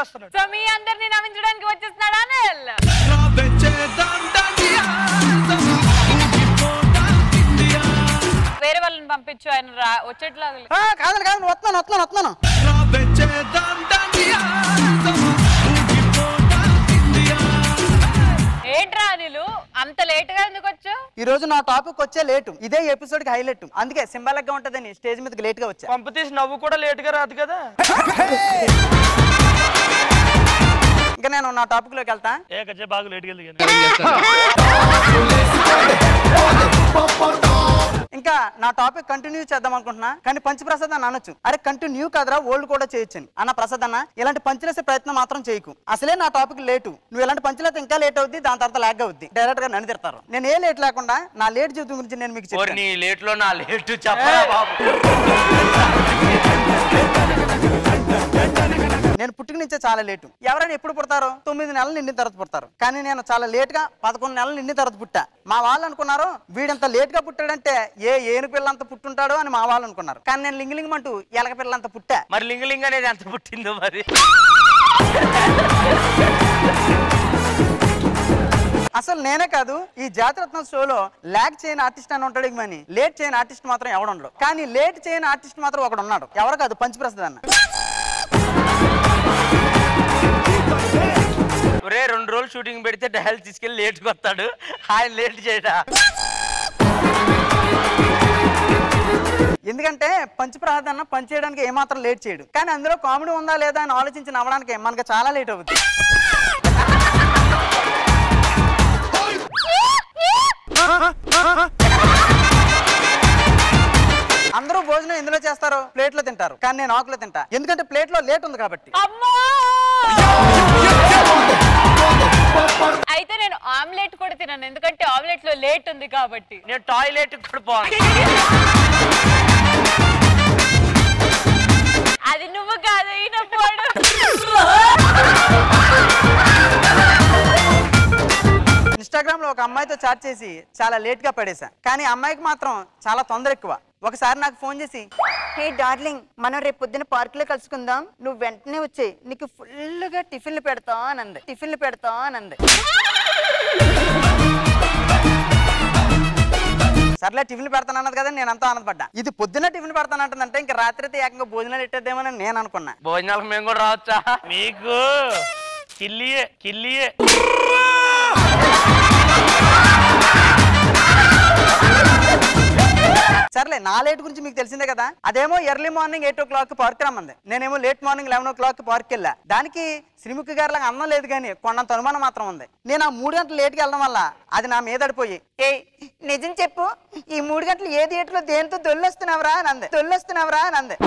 వస్తున్నాడు సో మీ అందరిని నవ్వించడానికి వచ్చేస్తున్నాడా అనిల్ వేరే వాళ్ళని పంపించు ఆయన రా వచ్చేట్లాగా ఆ, కాదండి కాదండి వస్తున్నాను వస్తున్నాను వస్తున్నాను ఏంట్రా అనిలు అంత లేట్ గా ఎందుకు వచ్చావు ఈ రోజు నా టాపిక్ వచ్చే లేటు ఇదే ఎపిసోడ్ కి హైలైట్ అందుకే సింబాలిక్ గా ఉంటదని స్టేజ్ మీదకి లేట్ గా వచ్చా పంపు తీసి నవ్వు కూడా లేట్ గా రాదు కదా ఇంకా నేను నా టాపిక్ లోకి వెళ్తా ఏ కచ్చే బాగా లేట్ గా ఇంకా నా టాపిక్ కంటిన్యూ చేద్దాం అనుకుంటున్నా కానీ పంచప్రసాద్ అని అనొచ్చు అరే కంటిన్యూ కదరా ఓల్డ్ కూడా చేయొచ్చు అని అన్న ప్రసాద్ అన్న ఇలాంటి పంచులేసే ప్రయత్నం మాత్రం చేయకు అసలే నా టాపిక్ లేటు నువ్వు ఇలాంటి పంచులైతే ఇంకా లేట్ అవుద్ది దాని తర్వాత లాగ్ అవుద్ది డైరెక్ట్ గా నన్ను తిడతారు నేను ఏ లేట్ లేకుండా నా లేట్ జీవితం గురించి నేను మీకు ఓరి చెప్తాను నీ లేట్ లో నా లేట్ చెప్పరా బాబు నేను పుట్టుక నుంచే చాలా లేటు ఎవరైనా ఎప్పుడు పుడతారో తొమ్మిది నెలలు నిండిన తర్వాత పుడతారు కానీ నేను చాలా లేట్ గా పదకొండు నెలలు నిండిన తర్వాత పుట్టా మా వాళ్ళు అనుకున్నారు వీడంత లేట్ గా పుట్టాడంటే ఏ ఏను పిల్లంత పుట్టుంటాడో అని మా వాళ్ళు అనుకున్నారు కానీ నేను లింగలింగం అంటూ ఎలక పిల్లంత పుట్టా మరి లింగలింగ అనేది ఎంత పుట్టిందో మరి అసలు నేనే కాదు ఈ జాతిరత్న షోలో లాగ్ చేయని ఆర్టిస్ట్ అని ఉంటాడు కానీ లేట్ చేయని ఆర్టిస్ట్ మాత్రం ఎవడుండడు కానీ లేట్ చేయని ఆర్టిస్ట్ మాత్రం ఒకడు ఉన్నాడు ఎవరు కాదు పంచప్రసాద్ అన్న ఒరే రెండు రోజులు షూటింగ్ పెడితే డయల్ తీసుకెళ్ళి లేట్కి వస్తాడు ఆయన లేట్ చేయడా ఎందుకంటే పంచప్రసాద్ అన్న పని చేయడానికి ఏమాత్రం లేట్ చేయడు కానీ అందులో కామెడీ ఉందా లేదా అని ఆలోచించి నవ్వడానికి మనకు చాలా లేట్ అవుతుంది అందరూ భోజనం ఎందులో చేస్తారు ప్లేట్లో తింటారు కానీ నేను ఆకులో తింటా ఎందుకంటే ప్లేట్లో లేట్ ఉంది కాబట్టి అమ్మో అయితే నేను ఆమ్లెట్ కూడా తినను ఎందుకంటే ఆమ్లెట్ లో లేట్ ఉంది కాబట్టి నేను టాయిలెట్ కూడా పోను అది నువ్వు కాదు ఈయన పోడు ఇన్స్టాగ్రామ్ లో ఒక అమ్మాయితో చాట్ చేసి చాలా లేట్ గా పడేసా కానీ ఆ అమ్మాయికి మాత్రం చాలా తొందర ఎక్కువ ఒకసారి నాకు ఫోన్ చేసి హే డార్లింగ్ మనం రేపు పొద్దున పార్క్ లో కలుసుకుందాం నువ్వు వెంటనే వచ్చే నీకు ఫుల్ గా టిఫిన్లు పెడతా అనంది టిఫిన్లు పెడతా అనంది సర్లే టిఫిన్ పెడతాను అన్నది కదా నేను అంతా ఆనందపడ్డా ఇది పొద్దున్న టిఫిన్ పెడతాను అంటుందంటే ఇంకా రాత్రి అయితే ఏకంగా భోజనాలు పెట్టేద్దామని నేను అనుకున్నా భోజనాలకు మేము కూడా రావచ్చా మీకు కిల్లియే కిల్లియే సర్లే నా లేట్ గురించి మీకు తెలిసిందే కదా అదేమో early morning eight o'clock park రమ్మంది నేనేమో late morning eleven o'clock park వెళ్ళా దానికి శ్రీముఖి గారి లాగా అన్నం లేదు కానీ కొండంత అనుమానం మాత్రం ఉంది నేను ఆ మూడు గంటలు లేట్కి వెళ్ళడం వల్ల అది నా మీద పడిపోయి ఏ నిజం చెప్పు ఈ మూడు గంటలు ఏ థియేటర్లో దేంతో దొల్లొస్తున్నావురా అని అంది దొల్లొస్తున్నావురా అని అంది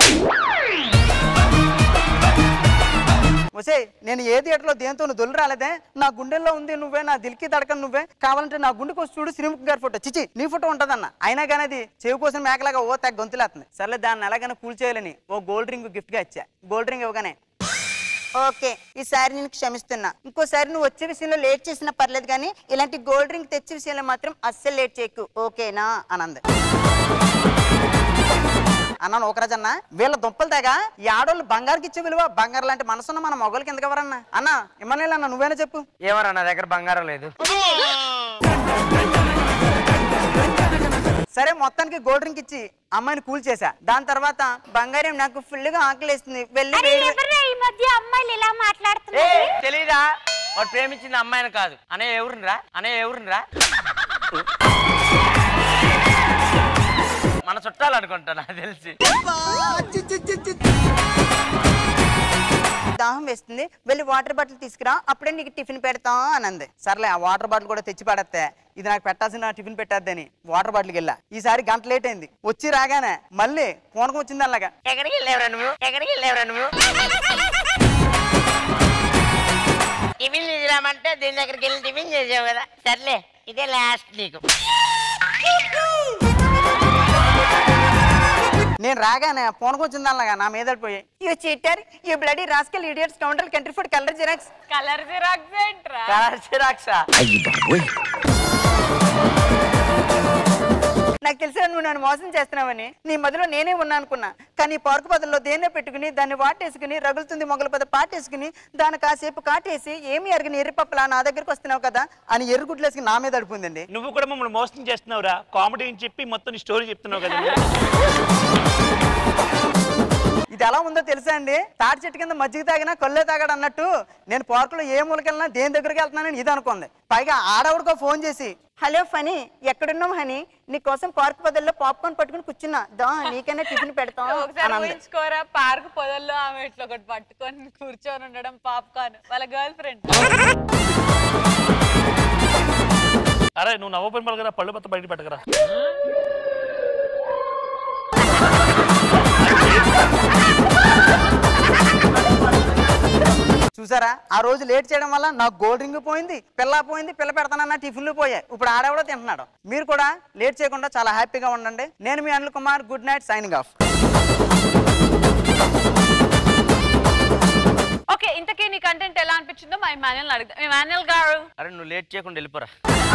ఒసే నేను ఏ థియేటర్లో దేంతో నువ్వు దొల్లు రాలేదే నా గుండెల్లో ఉంది నువ్వే నా దిల్కి దడకని నువ్వే కావాలంటే నా గుండెకి వచ్చి చూడు శ్రీముఖి గారి ఫోటో చిచి నీ ఫోటో ఉంటదన్న అయినా కానీ అది చెవి కోసం మేకలాగా ఓ తెగ గొంతులేస్తుంది సర్లే దాన్ని ఎలాగైనా కూల్ చేయాలని ఓ గోల్డ్ రింగ్ గిఫ్ట్ గా ఇచ్చా గోల్డ్ రింగ్ ఇవ్వగానే ఓకే ఈసారి నేను క్షమిస్తున్నా ఇంకోసారి నువ్వు వచ్చే విషయంలో లేట్ చేసినా పర్లేదు కానీ ఇలాంటి గోల్డ్ రింగ్ తెచ్చే విషయంలో మాత్రం అస్సలు లేట్ చేయకు ఓకేనా అనంది అన్నాను ఒకరాజన్న వీళ్ళ దుంపలు తెగ ఈ ఆడోళ్ళు బంగారుకి ఇచ్చే విలువ బంగారు లాంటి మనసున్న మన మొగలకి ఎందుకు ఎవరన్నా అన్న ఇమ్మనేలా అన్న నువ్వేనా చెప్పు ఏమరా నా దగ్గర బంగారం లేదు సరే మొత్తానికి గోల్డ్ డ్రింక్ ఇచ్చి అమ్మాయిని కూల్ చేశా దాని తర్వాత బంగారం నాకు ఫుల్ గా ఆకలేస్తుంది వెళ్ళి వేడి- ఈ మధ్య అమ్మాయిలు ఇలా ఏ మాట్లాడుతున్నారు తెలీదా వాడు ప్రేమించింది అమ్మాయిని కాదు అనే ఎవరునిరా అనే ఎవరునిరా మన చుట్టాలు అనుకుంటా నాకు తెలిసి దాహం వేస్తుంది వెళ్ళి వాటర్ బాటిల్ తీసుకురా అప్పుడే నీకు టిఫిన్ పెడతాం అని అంది సర్లే ఆ వాటర్ బాటిల్ కూడా తెచ్చి పడేస్తే ఇది నాకు పెట్టాల్సిన టిఫిన్ పెట్టేద్దని వాటర్ బాటిల్కి వెళ్ళా ఈసారి గంట లేట్ అయింది వచ్చి రాగానే మళ్ళీ ఫోన్కి వచ్చింది అలాగా ఎక్కడికి వెళ్ళేవరా నువ్వు ఎక్కడికి వెళ్ళేవరా నువ్వు టిఫిన్ చేసిరామంటే దీని దగ్గరికి వెళ్ళి టిఫిన్ చేసావు కదా సర్లే ఇదే లాస్ట్ నీకు నేను రాగానే ఫోన్కి వచ్చింది అలాగా నా మీద పడిపోయి you cheater you bloody rascal idiots counter country food colour xerox colour xerox ఏంట్రా రాక్ష నాకు తెలిసిన నువ్వు నన్ను మోసం చేస్తున్నావని నీ మదిలో నేనే ఉన్నా అనుకున్నా కానీ ఈ పార్కు బదుల్లో దేన్నే పెట్టుకుని దాన్ని వాటేసుకుని రగులుతుంది మొగల పద పాటేసుకుని దాన్ని కాసేపు కాటేసి ఏమి ఎరగని ఎర్రిపప్పలా నా దగ్గరికి వస్తున్నావు కదా అని ఎర్రగుడ్లేసుకుని నా మీద అడుపుందండి నువ్వు కూడా మమ్మల్ని మోసం చేస్తున్నావురా కామెడీ అని చెప్పి మొత్తం నీ స్టోరీ చెప్తున్నావు కదా ఇది ఎలా ఉందో తెలుసా అండి తాటి చెట్టు కింద మజ్జిగ తాగినా కళ్ళే తాగాడు అన్నట్టు నేను పార్కులో ఏ మూలకెళ్ళినా దేని దగ్గరికి వెళ్తున్నానని ఇది అనుకుంది పైగా ఆడవుడికో ఫోన్ చేసి హలో ఫనీ ఎక్కడున్నావు హనీ నీకోసం పార్క్ బదుల్లో పాప్కార్న్ పట్టుకుని కూర్చున్నా దా నీకైనా టిఫిన్ పెడతాం ఒకసారి అని అంది. ఊహించుకోరా పార్క్ పొదల్లో ఆమె ఇట్లా ఒకటి పట్టుకొని కూర్చొని ఉండడం పాప్కార్న్ వాళ్ళ గర్ల్ ఫ్రెండ్ అరే నువ్వు నవ్వపని పలకరా పళ్ళు పత్త బయట పెట్టకరా చూసారా ఆ రోజు లేట్ చేయడం వల్ల నాకు గోల్డ్ రింగ్ పోయింది పిల్ల పోయింది పిల్ల పెడతానన్న టిఫిన్లు పోయాయి ఇప్పుడు ఆడెవడో తింటున్నాడు మీరు కూడా లేట్ చేయకుండా చాలా హ్యాపీగా ఉండండి నేను మీ Anil Kumar good night signing off okay ఇంతకీ నీ కంటెంట్ ఎలా అనిపించిందో మా ఇమాన్యుల్ అడుగుదాం ఇమాన్యుల్ గారు అరే నువ్వు లేట్ చేయకుండా వెళ్ళిపోరా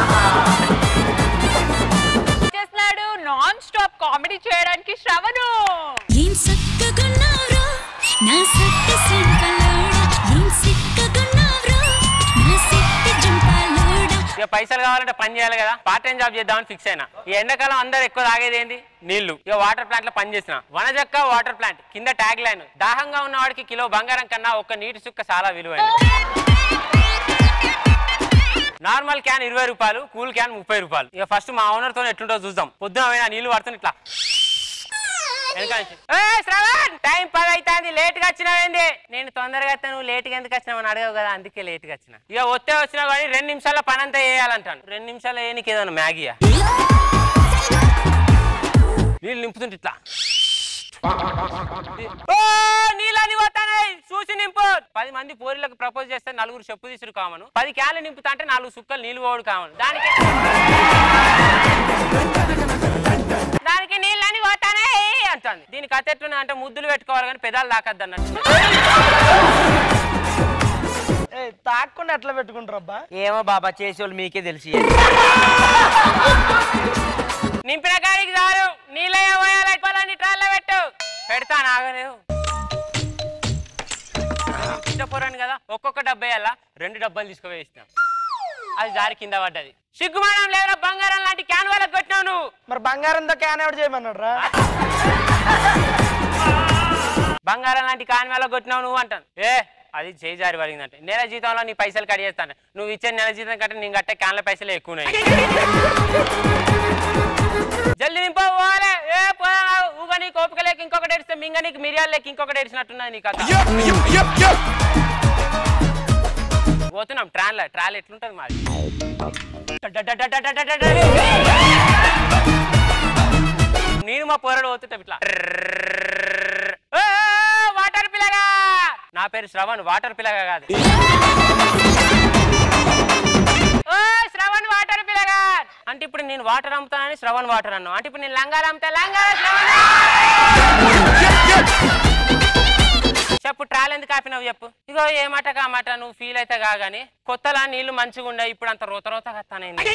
చేస్తున్నాడు నాన్ స్టాప్ కామెడీ చేయడానికి శ్రవణు ఏం సక్కగున్నావ్రో నా సత్తి సింపలోడా ఏం సిక్కగున్నావ్రో నా సిట్టి జంపాలోడా ఇక పైసలు కావాలంటే పని చేయాలి కదా పార్ట్ టైం జాబ్ చేద్దామని ఫిక్స్ అయినా ఈ ఎండాకాలం అందరు ఎక్కువ తాగేది ఏంది నీళ్లు ఇక వాటర్ ప్లాంట్ లో పని చేసిన వనజక్క వాటర్ ప్లాంట్ కింద ట్యాగ్ లైన్ దాహంగా ఉన్న వాడికి కిలో బంగారం కన్నా ఒక్క నీటి సుక్క చాలా విలువైనది నార్మల్ క్యాన్ ఇరవై రూపాయలు కూల్ క్యాన్ ముప్పై రూపాయలు ఇక ఫస్ట్ మా ఓనర్ తో ఎట్లుంటో చూద్దాం పొద్దున పోయినా నీళ్లు పడుతుంది ఇట్లా వెనక నుంచి, "ఏయ్ శ్రవణ్ టైం పది అవుతుంది లేట్ గా వచ్చినావేంది నేను తొందరగా వస్తే నువ్వు లేట్ గా ఎందుకు వచ్చినావు అని అడగవు కదా అందుకే లేట్ గా వచ్చిన ఇక వస్తే వచ్చినా కానీ రెండు నిమిషాల్లో పని అంతా చేయాలంటాను రెండు నిమిషాలు ఏ నీకు ఏదన్నా మ్యాగీయా నీళ్ళు నింపుతుంటే ఇట్లా ఓ, నీళ్ళని పోతానాయి చూసి నింపు పది మంది పోరీలకు ప్రపోజ్ చేస్తే నలుగురు చెప్పు తీసుడు కామను పది క్యాన్లు నింపుతా అంటే నాలుగు సుక్కలు నీళ్ళు పోడు కామను దానికి దానికి నీళ్ళని పోతానే అంటుంది దీనికి అతెట్టున్నా అంటే ముద్దులు పెట్టుకోవాలి కానీ పెదాలు తాకద్దు అన్నట్టు తాకుండా ఎట్లా పెట్టుకుంటారబ్బా ఏమో బాబా చేసేవాళ్ళు మీకే తెలిసి నింపిన కాడికి చాలు నీళ్ళ పోయాలి పొలాన్ని ట్రాల్లో పెట్టు పెడతా నాగలేవు ఇష్టపోరాను కదా ఒక్కొక్క డబ్బా వేయాలా రెండు డబ్బాలు తీసుకువేసిన అది జారి కింద పడ్డది సిగ్గుమానం లేదా బంగారం లాంటి క్యాన్ వాళ్ళకి కొట్టినావు నువ్వు మరి బంగారంతో క్యాన్ ఎవడు చేయమన్నాడు రా బంగారం లాంటి కాని వాళ్ళకి కొట్టినావు నువ్వు అంటాను ఏ అది చేయి జారి పడిందంటే నెల జీతంలో నీ పైసలు కడిగేస్తాను నువ్వు ఇచ్చే నెల జీతం కంటే నేను కట్టే క్యాన్ల పైసలు ఎక్కువ ఉన్నాయి జల్దీ నింపో పోవాలి ఏ పోదా ఊగా నీకు ఓపిక లేక ఇంకొకటి ఏడిస్తే మింగ నీకు మిరియాలు లేక ఇంకొకటి ఏడిచినట్టున్నది నీ కథ పోతున్నాం ట్రాన్ల ట్రాల్ ఎట్లుంటది మాది నేను మా పోరడు పోతుంటాం ఇట్లా ఏ, వాటర్ పిల్లగా నా పేరు శ్రవణ్ వాటర్ పిల్లగా కాదు ఓ శ్రవణ్ వాటర్ పిల్లగా అంటే ఇప్పుడు నేను వాటర్ అమ్ముతానని శ్రవణ్ వాటర్ అన్నావు అంటే ఇప్పుడు నేను లంగాలు అమ్ముతా లంగా శ్రవణ్ చెప్పు ట్రాల్ ఎందుకు ఆపినావు చెప్పు ఇగో ఏ మాట కా మాట నువ్వు ఫీల్ అయితే కాగాని కొత్తలా నీళ్లు మంచిగా ఉండే ఇప్పుడు అంత రోత రోత కత్తానైంది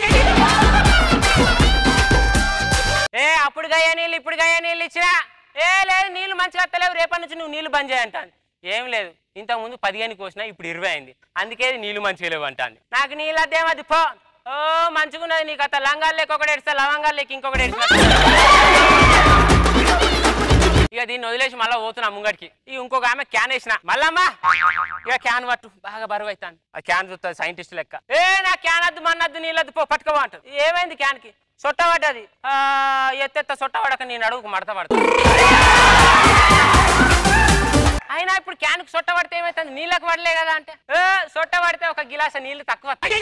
ఏ అప్పుడు గయ్యా నీళ్ళు ఇప్పుడు గయ్యా నీళ్ళు ఇచ్చినా ఏ లేదు నీళ్ళు మంచిగా వస్తలేవు రేపటి నుంచి నువ్వు నీళ్ళు బంద్ చేయంటాను ఏం లేదు ఇంత ముందు పదిహేను కోసినా ఇప్పుడు ఇరవై అయింది అందుకే నీళ్ళు మంచిగా లేవు అంటాను నాకు నీళ్ళు అద్దేమది పో ఓ మంచిగా ఉన్నది నీకు అత్త లంగాలు లేక ఒకటి ఏడుస్తా లవంగాలు లేక ఇంకొకటి ఏడుస్తా ఇక దీన్ని వదిలేసి మళ్ళీ పోతున్నా ముంగడికి ఈ ఇంకొక ఆమె క్యాన్ వేసిన మళ్ళమ్మా ఇక క్యాన్ పట్టు బాగా బరువు అవుతాను ఆ క్యాన్ చూస్తుంది సైంటిస్ట్ లెక్క ఏ నా క్యాన్ వద్దు మన్నద్దు నీళ్ళద్దు పో పట్టుకోవా అంటది ఏమైంది క్యాన్ కి సొట్ట పడ్డది ఆ, ఎత్తెత్త సొట్ట పడక నేను అడుగుకు మడత పడతా అయినా ఇప్పుడు క్యాన్ కు సొట్ట పడితే ఏమైతుంది నీళ్ళకు పడలే కదా అంటే ఏ సొట్ట పడితే ఒక గిలాస నీళ్లు తక్కువ వస్తాయి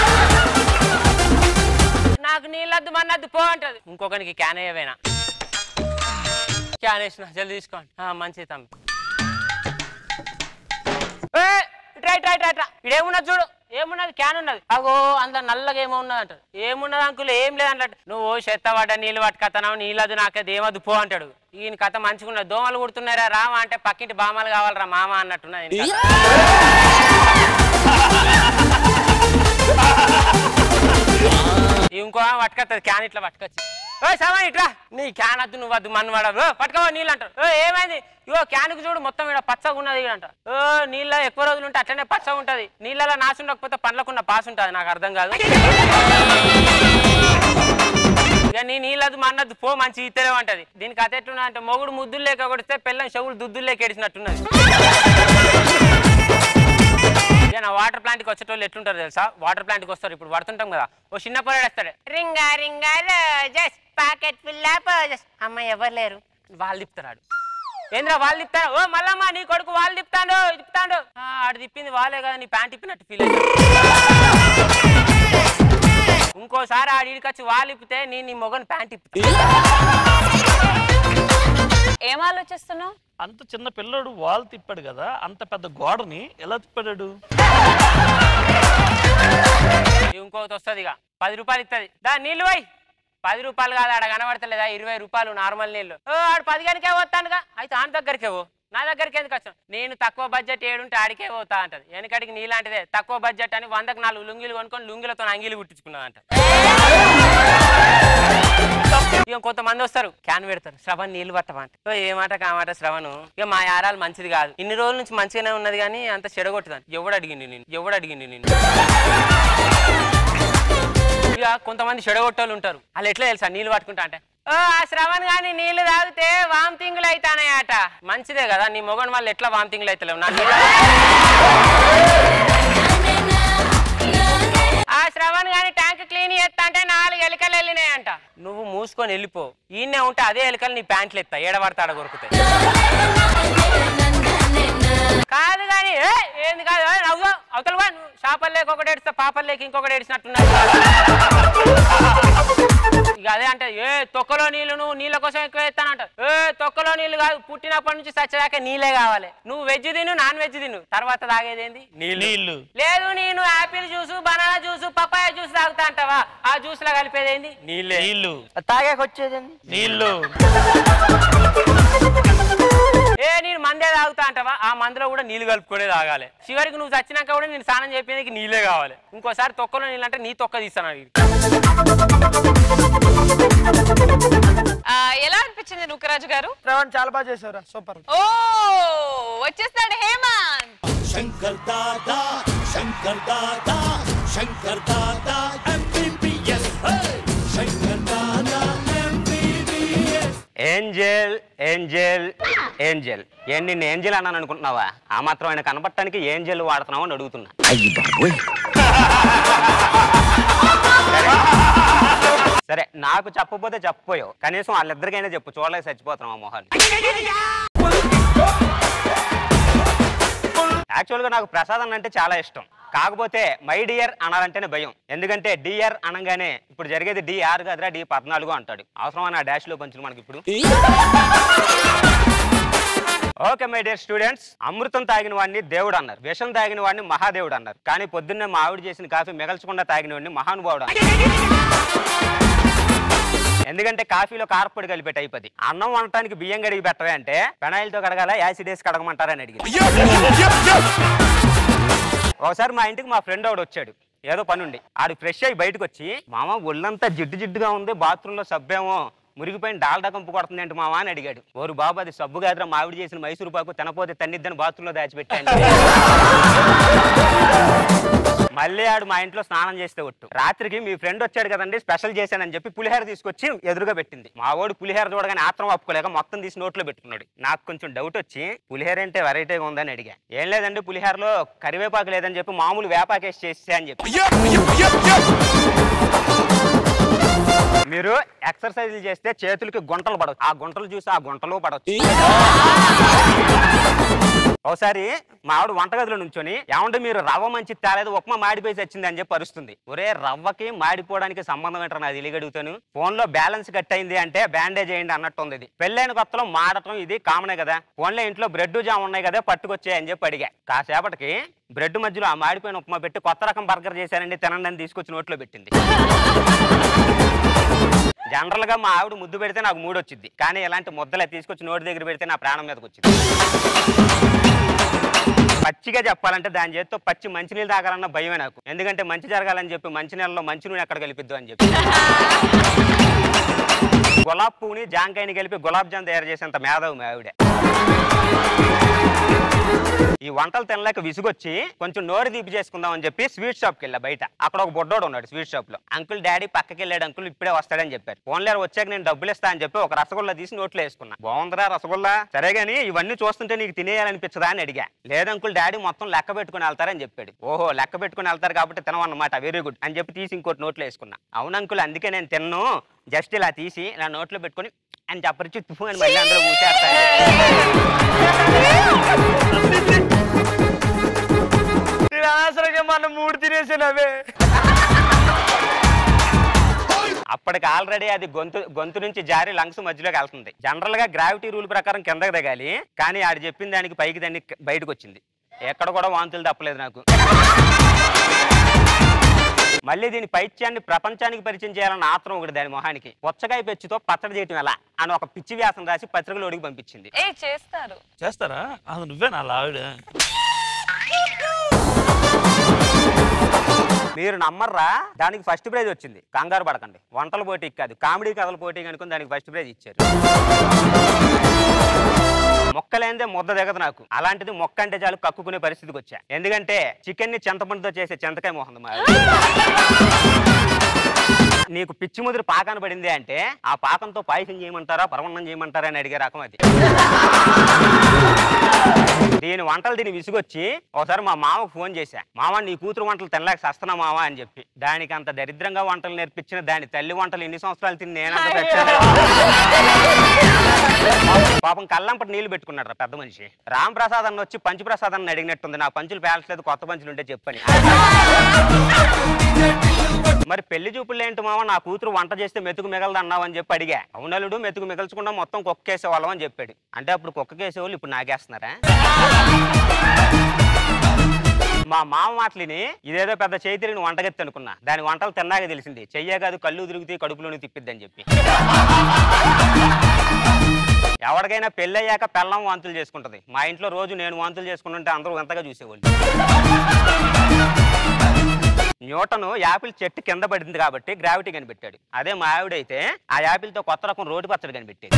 నాకు నీళ్ళద్దు మన్నద్దు పో అంటది ఇంకొకరికి క్యాన్ అయ్యవేనా క్యాన్ వేసిన జల్దీ తీసుకోండి ఆ, మంచిది తమ్మి ఏ, ఇట్రా ఇట్రా ఇట్రా ఇట్రా ఇడేమున్నది చూడు ఏమున్నది క్యాన్ ఉన్నది అగో అందులో నల్లగా ఏమో ఉన్నది అంటాడు ఏమున్నది అంకుల్ ఏం లేదు అంటాడు నువ్వు చెత్త పడ్డ నీళ్ళు పట్టుకత్తనావు నీళ్ళది నాకది ఏమద్దు పో అంటాడు ఈయన కథ మంచిగా ఉన్నది దోమలు కుడుతున్నారా రామా అంటే పక్కింటి బామలు కావాలరా మామ అన్నట్టున్నది ఈయన కథ. ఇంకో ఆమె పట్టుకొస్తుంది క్యాన్ ఇట్లా పట్టుకొచ్చి ఓ సవా ఇట్రా నీ క్యాన్ వద్దు నువ్వు వద్దు మన వాడ పట్టుకోవా నీళ్ళు అంటారు ఓ ఏమైంది ఇగో క్యాన్కి చూడు మొత్తం ఇక్కడ పచ్చగా ఉన్నది ఇక్కడ అంట ఓ నీళ్ళ ఎక్కువ రోజులు ఉంటే అట్లనే పచ్చగా ఉంటది నీళ్ళలో నాసు ఉండకపోతే పండ్లకున్న పాస్ ఉంటుంది నాకు అర్థం కాదు ఇక నీ నీళ్ళదు మన్నది పో మంచి ఇతరే ఉంటది దీనికి అత ఎట్లున్నా అంటే మొగుడు ముద్దులు లేక కొడితే పిల్లని చెవులు దుద్దులు లేక ఏడిచినట్టున్నది ఇక నా వాటర్ ప్లాంట్కి వచ్చేటోళ్ళు ఎట్లుంటారు తెలుసా వాటర్ ప్లాంట్కి వస్తారు ఇప్పుడు పడుతుంటాం కదా ఓ చిన్న పొరడు వేస్తాడు ring a ring a roses pocket full of roses అమ్మ ఎవరు లేరు వాళ్ళు తిప్పుతాడు ఏంద్రా వాళ్ళు తిప్పుతాడు ఓ మల్లమ్మ నీ కొడుకు వాళ్ళు తిప్పుతాడు తిప్పుతాడు "ఆ, ఆడు తిప్పింది వాళ్ళే కదా నీ ప్యాంట్ తిప్పినట్టు ఫీల్ ఇంకోసారి ఆడికి వచ్చి వాళ్ళు తిప్పితే నీ నీ మొగని ప్యాంట్ తిప్పుతా ఏం ఆలోచిస్తున్నావు అంత చిన్న పిల్లడు వాల్ తిప్పాడు కదా అంత పెద్ద గోడని ఎలా తిప్పాడు ఇంకోటి వస్తుంది ఇక పది రూపాయలు ఇస్తుంది దా నీళ్ళు పోయి పది రూపాయలు కాదు ఆడ కనబడతలేదా ఇరవై రూపాయలు నార్మల్ నీళ్ళు ఓ ఆడు పదిగానికే పోతానుగా అయితే ఆన్ దగ్గరికే పో నా దగ్గరికి ఎందుకు వచ్చాను నేను తక్కువ బడ్జెట్ ఏడుంటే ఆడికే పోతా అంటది వెనకడికి నీలాంటిదే తక్కువ బడ్జెట్ అని వందకు నాలుగు లుంగిలు కొనుక్కొని లుంగిలతో అంగిలు కుట్టించుకున్నా అంట ఇక కొంతమంది వస్తారు క్యాన్ పెడతారు శ్రవణ్ నీళ్లు పట్టమంట ఓ ఏ మాట కామాట శ్రవణ్ ఇక మా యారాలు మంచిది కాదు ఇన్ని రోజుల నుంచి మంచిగానే ఉన్నది కానీ అంత చెడగొట్టుదాన్ని ఎవడు అడిగింది నేను ఎవడు అడిగింది నేను ఇక కొంతమంది చెడగొట్టోళ్ళు ఉంటారు వాళ్ళు ఎట్లా తెలుసా నీళ్ళు పట్టుకుంటా అంటే ఓ ఆ శ్రవణ్ గాని నీళ్లు తాగితే వామిటింగ్లు అవుతానయట మంచిదే కదా నీ మొగన్ వాళ్ళు ఎట్లా వామిటింగ్లు అవుతలేవు నా నీళ్ళు ఆ శ్రవణ్ గాని ట్యాంక్ క్లీన్ చేస్తా అంటే నాలుగు ఎలుకలు వెళ్ళినాయంట నువ్వు మూసుకొని వెళ్ళిపో ఈయనే ఉంటే అదే ఎలుకలు నీ ప్యాంట్లు ఎత్తా ఏడబడతాడ కొరుకుతాయి కాదు కానీ ఏ, ఏంది కాదు ఏ, నవ్వు అవతల వా, నువ్వు చేపలు లేక ఒకటి ఏడుస్తా పాపలు లేక ఇంకొకటి ఏడిచినట్టున్నాడు ఇక అదే అంటే ఏ తొక్కలో నీళ్ళు నువ్వు నీళ్ళ కోసం ఎక్కువ ఎత్తానంట ఏ తొక్కలో నీళ్ళు కాదు పుట్టినప్పటి నుంచి సచ్చేదాకా నీళ్ళే కావాలి నువ్వు వెజ్ తిను నాన్ వెజ్ తిను తర్వాత తాగేదేంది నీళ్ళు నీళ్ళు లేదు నేను apple juice banana juice papaya juice తాగుతా అంటావా ఆ జ్యూస్ లో కలిపేదేంది నీళ్ళే నీళ్ళు తాగాక వచ్చేదండి నీళ్ళు ఏ నేను మందే తాగుతా అంటావా ఆ మందులో కూడా నీళ్ళు కలుపుకునే తాగాలి చివరికి నువ్వు చచ్చినాక కూడా నేను స్నానం చెప్పేందుకు నీళ్ళే కావాలి ఇంకోసారి తొక్కలో నీళ్ళు అంటే నీ తొక్క తీస్తాను అడిగి ఆ, ఎలా అనిపించింది నుక్కరాజు గారు శ్రవణ్ చాలా బాగా చేసావురా సూపర్ ఓ వచ్చేస్తాడు హేమంత్ शंकर दादा शंकर दादा शंकर दादा एमबीबीएस शंकर दादा एमबीबीएस ఏంజెల్ ఏంజెల్ ఏంజెల్ ఏం నిన్ను ఏంజెల్ అన్నాను అనుకుంటున్నావా ఆ మాత్రం ఆయన కనపడటానికి ఏంజెల్ వాడుతున్నావు అని అడుగుతున్నా సరే నాకు చెప్పపోతే చెప్పపోయావు కనీసం వాళ్ళిద్దరికైనా చెప్పు చూడలేక చచ్చిపోతున్నాం ఆ మొహాన్ని యాక్చువల్గా నాకు ప్రసాద్ అన్న అంటే చాలా ఇష్టం కాకపోతే మై డియర్ అనాలంటేనే భయం ఎందుకంటే డియర్ అనగానే ఇప్పుడు జరిగేది డి ఆరు కదరా డి పద్నాలుగు అంటాడు అవసరమా నా డాష్ లో పంచులు మనకి ఇప్పుడు ఓకే మై డియర్ స్టూడెంట్స్ అమృతం తాగిన వాడిని దేవుడు అన్నారు విషం తాగిన వాడిని మహాదేవుడు అన్నారు కానీ పొద్దున్నే మా ఆవిడ చేసిన కాఫీ మిగల్చకుండా తాగిన వాడిని మహానుభావుడు అన్నారు ఎందుకంటే కాఫీలో కారపొడి కలిపే టైప్ అది అన్నం వండటానికి బియ్యం కడిగి పెట్టవే అంటే పెనాయిల్తో కడగాల యాసిడ్ వేసి కడగమంటారని అడిగింది ఒకసారి మా ఇంటికి మా ఫ్రెండ్ ఒకడు వచ్చాడు ఏదో పనుండి ఆడు ఫ్రెష్ అయ్యి బయటకు వచ్చి మామ ఒళ్ళంతా జిడ్డు జిడ్డుగా ఉంది బాత్రూంలో సబ్బేమో మురిగిపోయిన డాల్డా కంపు కొడుతుంది అంటే మామ అని అడిగాడు ఓరు బాబు అది సబ్బు కాదురా మావిడి చేసిన మైసూరు పాకు తినపోతే తన్నిద్దని బాత్రూంలో దాచిపెట్టాను మళ్ళీ ఆడు మా ఇంట్లో స్నానం చేస్తే ఒట్టు రాత్రికి మీ ఫ్రెండ్ వచ్చాడు కదండి స్పెషల్ చేశానని చెప్పి పులిహోర తీసుకొచ్చి ఎదురుగా పెట్టింది మా వాడు పులిహోర చూడగానే ఆత్రం ఒప్పుకోలేక మొత్తం తీసి నోట్లో పెట్టుకున్నాడు నాకు కొంచెం డౌట్ వచ్చి పులిహోర అంటే వెరైటీగా ఉందని అడిగా ఏం లేదండి పులిహోరలో కరివేపాకు లేదని చెప్పి మామూలు వేపాకేసి చేసే అని చెప్పి మీరు ఎక్సర్సైజులు చేస్తే చేతులకి గుంటలు పడవచ్చు ఆ గుంటలు చూసి ఆ గుంటలు పడవచ్చు ఒకసారి మా ఆవిడ వంటగదిలో నుంచొని ఏమంటే మీరు రవ్వ మంచి తేలేదు ఉప్మా మాడిపోయి వచ్చింది అని చెప్పి అరుస్తుంది ఒరే రవ్వకి మాడిపోవడానికి సంబంధం ఏంటో నాకు తెలియక అడుగుతాను ఫోన్ లో బ్యాలెన్స్ కట్ అయింది అంటే బ్యాండేజ్ అయ్యింది అన్నట్టు ఉంది ఇది పెళ్ళైన కొత్తలో మాడటం ఇది కామనే కదా ఫోన్లో ఇంట్లో బ్రెడ్ జామ్ ఉన్నాయి కదా పట్టుకొచ్చాయి అని చెప్పి అడిగా కాసేపటికి బ్రెడ్ మధ్యలో ఆ మాడిపోయిన ఉప్మా పెట్టి కొత్త రకం బర్గర్ చేశానండి తినండి అని తీసుకొచ్చి నోట్లో పెట్టింది జనరల్ గా మా ఆవిడ ముద్దు పెడితే నాకు మూడు వచ్చింది కానీ ఇలాంటి ముద్దలే తీసుకొచ్చి నోటి దగ్గర పెడితే నా ప్రాణం మీదకి వచ్చింది పచ్చిగా చెప్పాలంటే దాని చేతితో పచ్చి మంచినీళ్ళు తాగాలన్న భయమే నాకు ఎందుకంటే మంచి జరగాలని చెప్పి మంచి నీళ్ళలో మంచి నూనె ఎక్కడ కలిపిద్దు అని చెప్పి గులాబ్ పువ్వుని జాంకాయని కలిపి గులాబ్ జామ్ తయారు చేసేంత మేధావు మీ ఆవిడ ఈ వంటలు తినలేక విసుగొచ్చి కొంచెం నోరు తీపి చేసుకుందాం అని చెప్పి స్వీట్ షాప్కి వెళ్ళా బయట అక్కడ ఒక బొడ్డోడు ఉన్నాడు స్వీట్ షాప్ లో అంకుల్ డాడీ పక్కకి వెళ్ళాడు అంకుల్ ఇప్పుడే వస్తాడని చెప్పారు ఫోన్లేరు వచ్చాక నేను డబ్బులు ఇస్తా అని చెప్పి ఒక రసగుల్లా తీసి నోట్లో వేసుకున్నా బాగుందిరా రసగుల్లా సరే గానీ ఇవన్నీ చూస్తుంటే నీకు తినేయాలనిపించదా అని అడిగా లేదు అంకుల్ డాడీ మొత్తం లెక్క పెట్టుకుని వెళ్తారని చెప్పాడు ఓహో లెక్క పెట్టుకుని వెళ్తారు కాబట్టి తినవన్నమాట వెరీ గుడ్ అని చెప్పి తీసి ఇంకోటి నోట్లో వేసుకున్నా అవును అంకుల్ అందుకే నేను తిన్ను జస్ట్ ఇలా తీసి ఇలా నోట్లో పెట్టుకొని అని చెప్పరిచి తుఫు అని మళ్ళీ అందులో కూర్చేస్తాను అనవసరంగా మన మూడు తినేసినవే అప్పటికి ఆల్రెడీ అది గొంతు గొంతు నుంచి జారి లంగ్స్ మధ్యలోకి వెళ్తుంది జనరల్ గా గ్రావిటీ రూల్ ప్రకారం కిందకి దిగాలి కానీ ఆడు చెప్పిన దానికి పైకి దాన్ని బయటకు వచ్చింది ఎక్కడ కూడా వాంతులు తప్పలేదు నాకు మళ్ళీ దీని పైత్యాన్ని ప్రపంచానికి పరిచయం చేయాలన్న ఆత్రం ఒకటి దాని మొహానికి పుచ్చకాయ పెచ్చుతో పచ్చడి చేయటం ఎలా అని ఒక పిచ్చి వ్యాసం రాసి పత్రికలో ఒడికి పంపించింది ఏ చేస్తారు చేస్తారా అది నువ్వే నా ఆవిడ మీరు నమ్మర్రా దానికి ఫస్ట్ ప్రైజ్ వచ్చింది కంగారు పడకండి వంటల పోటీకి కాదు కామెడీ కథల పోటీ అనుకుని దానికి ఫస్ట్ ప్రైజ్ ఇచ్చారు మొక్కలేందే ముద్ద దిగదు నాకు అలాంటిది మొక్క అంటే చాలు కక్కుకునే పరిస్థితికి వచ్చా ఎందుకంటే చికెన్ ని చింతపండుతో చేసే చింతకాయ మోహన్ మా ఆవిడ. నీకు పిచ్చి ముదిరి పాకాన పడింది అంటే ఆ పాకంతో పాయసం చేయమంటారా పరమన్నం చేయమంటారా అని అడిగే రకం అది దీని వంటలు దీని విసుగొచ్చి ఒకసారి మా మామకు ఫోన్ చేశా మామ నీ కూతురు వంటలు తినలేక సస్తున్నా మామ అని చెప్పి దానికి అంత దరిద్రంగా వంటలు నేర్పించిన దాని తల్లి వంటలు ఎన్ని సంవత్సరాలు తిని నేనంత తెచ్చాను పాపం కళ్ళంపటి నీళ్లు పెట్టుకున్నాడు రా పెద్ద మనిషి రామ్ ప్రసాద్ అన్న వచ్చి పంచు ప్రసాద్ అన్న అడిగినట్టుంది నా పంచులు పేల్చలేదు కొత్త పంచులు ఉంటే చెప్పని మరి పెళ్లి చూపులు ఏంటి మామ నా కూతురు వంట చేస్తే మెతుకు మిగలదు అన్నావు అని చెప్పి అడిగా అవునలుడు మెతుకు మిగల్చకుండా మొత్తం కుక్కేసే వాళ్ళం అని చెప్పాడు అంటే అప్పుడు కుక్కకేసే వాళ్ళు ఇప్పుడు నాకేస్తున్నారా మా మామ మాటలిని ఇదేదో పెద్ద చేయి తిరిగిన వంటగత్తి అనుకున్నా దాని వంటలు తిన్నాక తెలిసింది చెయ్యే కాదు కళ్ళు తిరుగుతాయి కడుపులోని తిప్పిద్దని చెప్పి ఎవరికైనా పెళ్ళయ్యాక పెళ్ళం వాంతులు చేసుకుంటది మా ఇంట్లో రోజు నేను వాంతులు చేసుకుంటుంటే అందరూ ఎంతగా చూసేవాళ్ళు న్యూటన్ యాపిల్ చెట్టు కింద పడింది కాబట్టి గ్రావిటీ కనిపెట్టాడు అదే మా ఆవిడైతే ఆ యాపిల్తో కొత్త రకం రోడ్డు పచ్చడి కనిపెట్టేది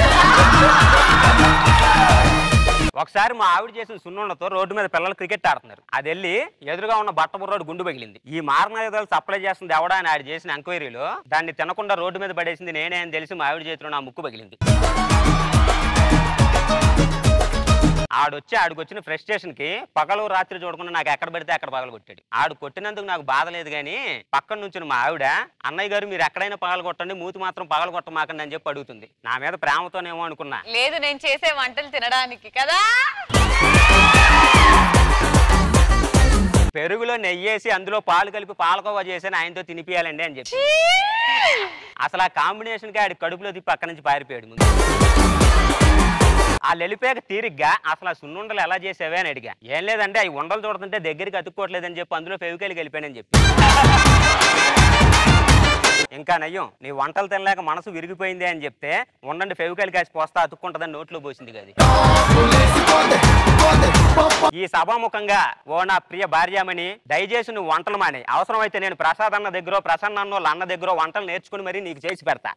ఒకసారి మా ఆవిడ చేసిన సున్నుండతో రోడ్డు మీద పిల్లలు క్రికెట్ ఆడుతున్నారు అది వెళ్ళి ఎదురుగా ఉన్న బట్ట బుర్రోడు గుండు పగిలింది ఈ మారణాయుధాలు సప్లై చేస్తుంది ఎవడా అని ఆడు చేసిన ఎంక్వైరీలో దాన్ని తినకుండా రోడ్డు మీద పడేసింది నేనే అని తెలిసి మా ఆవిడ చేతిలో నా ముక్కు పగిలింది ఆడొచ్చి ఆడికి వచ్చిన ఫ్రస్ట్రేషన్ కి పగలు రాత్రి చూడకుండా నాకు ఎక్కడ పడితే అక్కడ పగలు కొట్టాడు ఆడు కొట్టినందుకు నాకు బాధ లేదు కానీ పక్కన నుంచి మా ఆవిడ అన్నయ్య గారు మీరు ఎక్కడైనా పగలు కొట్టండి మూతి మాత్రం పగలు కొట్టమాకండి అని చెప్పి అడుగుతుంది నా మీద ప్రేమతోనేమో అనుకున్నా లేదు నేను చేసే వంటలు తినడానికి కదా పెరుగులో నెయ్యేసి అందులో పాలు కలిపి పాలకోవా చేసి ఆయనతో తినిపియాలండి అని చెప్పి అసలు ఆ కాంబినేషన్ కి ఆడి కడుపులో తిప్పి అక్కడి నుంచి పారిపోయాడు ముందు ఆ లెలిపాక తీరిగ్గా అసలు ఆ సున్నుండలు ఎలా చేసావే అని అడిగా ఏం లేదంటే అవి ఉండలు చూడుతుంటే దగ్గరికి అతుక్కోవట్లేదని చెప్పి అందులో ఫెవికాయలు కలిపానని చెప్పి ఇంకా నయ్యం నీ వంటలు తినలేక మనసు విరిగిపోయింది అని చెప్తే ఉండండి ఫెవికాయలు కాసి పోస్తా అతుక్కుంటుందని నోట్లో పోసింది కదా ఈ సభాముఖంగా ఓ నా ప్రియ భార్యామణి దయచేసి నువ్వు వంటలు మాని అవసరమైతే నేను ప్రసాద్ అన్న దగ్గర ప్రసన్న అన్న వాళ్ళ అన్న దగ్గర వంటలు నేర్చుకుని మరీ నీకు చేసి పెడతా